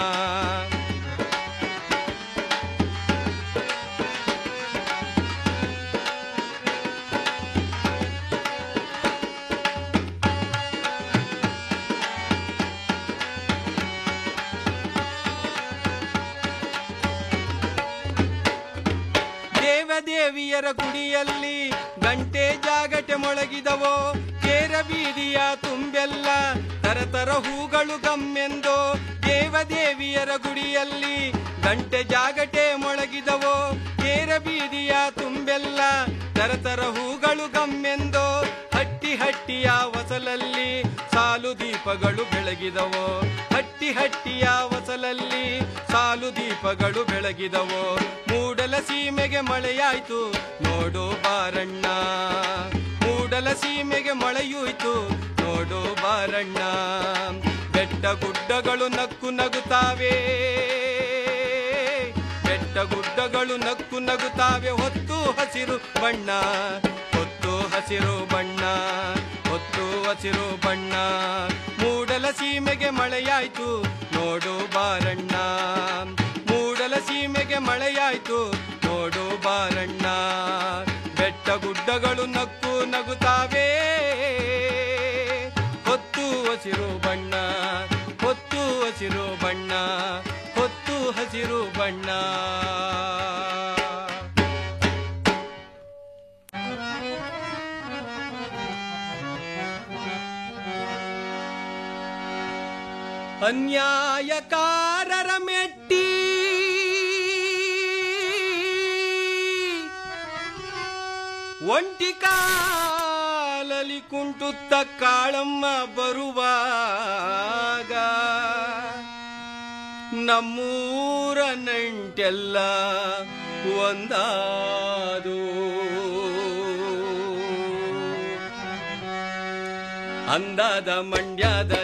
ದೇವದೇವಿಯರ ಗುಡಿಯಲ್ಲಿ ಗಂಟೆ ಜಾಗಟೆ ಮೊಳಗಿದವೋ ಕೇರ ಬೀದಿಯ ತುಂಬೆಲ್ಲ ತರತರ ಹೂಗಳು ಗಮ್ಮೆಂದೋ ದೇವದೇವಿಯರ ಗುಡಿಯಲ್ಲಿ ಗಂಟೆ ಜಾಗಟೆ ಮೊಳಗಿದವೋ ಕೇರ ಬೀದಿಯ ತುಂಬೆಲ್ಲ ತರತರ ಹೂಗಳು ಗಮ್ಮೆಂದೋ ಹಟ್ಟಿ ಹಟ್ಟಿಯ ವಸಲಲ್ಲಿ ಸಾಲು ದೀಪಗಳು ಬೆಳಗಿದವೋ ಹಟ್ಟಿ ಹಟ್ಟಿಯ ವಸಲಲ್ಲಿ ಸಾಲು ದೀಪಗಳು ಬೆಳಗಿದವೋ ಮೂಡಲ ಸೀಮೆಗೆ ಮಳೆಯಾಯ್ತು ನೋಡು ಬಾರಣ್ಣ ಮೂಡಲ ಸೀಮೆಗೆ ಮಳೆಯೂಯ್ತು ನೋಡು ಬಾರಣ್ಣ ಬೆಟ್ಟ ಗುಡ್ಡಗಳು ನಕ್ಕು ನಗುತ್ತಾವೆ ಬೆಟ್ಟ ಗುಡ್ಡಗಳು ನಕ್ಕು ನಗುತ್ತಾವೆ ಹೊತ್ತು ಹಸಿರು ಬಣ್ಣ ಹೊತ್ತು ಹಸಿರು ಬಣ್ಣ ಹೊತ್ತು ಹಸಿರು ಬಣ್ಣ ಮೂಡಲ ಸೀಮೆಗೆ ಮಳೆಯಾಯ್ತು ನೋಡು ಬಾರಣ್ಣ ಮೂಡಲ ಸೀಮೆಗೆ ಮಳೆಯಾಯ್ತು ನೋಡು ಬಾರಣ್ಣ ಬೆಟ್ಟ ಗುಡ್ಡಗಳು ನಕ್ಕು ನಗುತ್ತಾವೆ ಹೊತ್ತು ಹಸಿರು ಬಣ್ಣ ಹೊತ್ತು ಹಸಿರು ಬಣ್ಣ ಹೊತ್ತು ಹಸಿರು ಬಣ್ಣ ಅನ್ಯಾಯಕಾರರ ಮೆಟ್ಟಿ ಒಂಟಿ ಕಾಲಲಿ ಕುಂಟುತ್ತ ಕಾಳಮ್ಮ ಬರುವಾಗ ನಮ್ಮೂರ ನಂಟೆಲ್ಲ ಒಂದಾದು ಅಂದಾದ ಮಂಡ್ಯದ